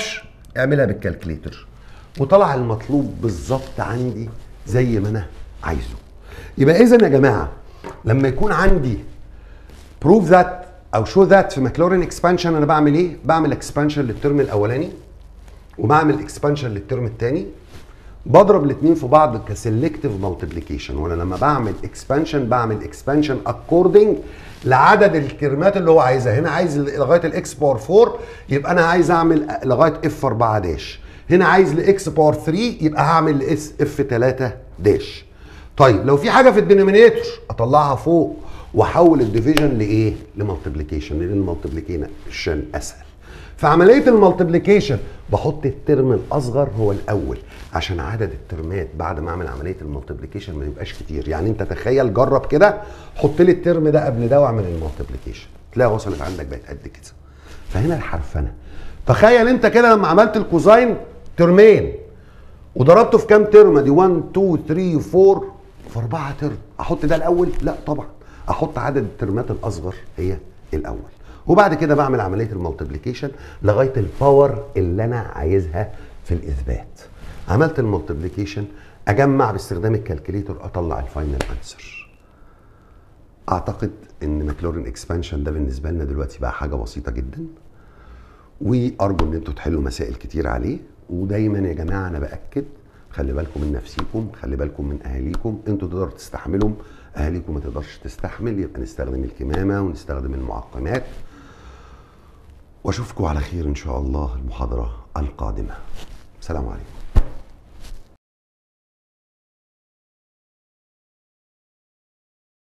اعملها بالكالكليتر وطلع المطلوب بالظبط عندي زي ما انا عايزه يبقى اذا يا جماعه لما يكون عندي بروف ذات او شو ذات في ماكلورين اكسبانشن انا بعمل ايه بعمل اكسبانشن للترم الاولاني وبعمل اكسبانشن للترم الثاني بضرب الاثنين في بعض كسلكتيف مالتيبليكيشن وانا لما بعمل اكسبانشن بعمل اكسبانشن اكوردنج لعدد الترمات اللي هو عايزها هنا عايز لغايه الاكس باور 4 يبقى انا عايز اعمل لغايه اف 4 داش هنا عايز لاكس باور 3 يبقى هعمل لاس اف 3 داش طيب لو في حاجه في الدينومينيتور اطلعها فوق واحول الديفيجن لايه لمالتيبليكيشن لان المالتيبليكيشن اسهل في عمليه المالتيبليكيشن بحط الترم الاصغر هو الاول عشان عدد الترمات بعد ما اعمل عمليه المالتيبليكيشن ما يبقاش كتير يعني انت تخيل جرب كده حط لي الترم ده قبل ده واعمل المالتيبليكيشن تلاقي وصلت عندك بقت قد كده فهنا الحرفنه تخيل انت كده لما عملت الكوزاين ترمين وضربته في كام ترم دي 1 2 3 4 في اربعه ترم احط ده الاول لا طبعا احط عدد الترمات الاصغر هي الاول وبعد كده بعمل عمليه المالتيبليكيشن لغايه الباور اللي انا عايزها في الاثبات عملت المالتيبليكيشن اجمع باستخدام الكالكوليتور اطلع الفاينل انسر اعتقد ان ماكلورين اكسبانشن ده بالنسبه لنا دلوقتي بقى حاجه بسيطه جدا وارجو ان انتوا تحلوا مسائل كتير عليه ودايما يا جماعه انا باكد خلي بالكم من نفسيكم خلي بالكم من اهاليكم انتوا تقدروا تستحملوا اهاليكم ما تقدرش تستحمل يبقى نستخدم الكمامه ونستخدم المعقمات واشوفكم على خير ان شاء الله المحاضره القادمه سلام عليكم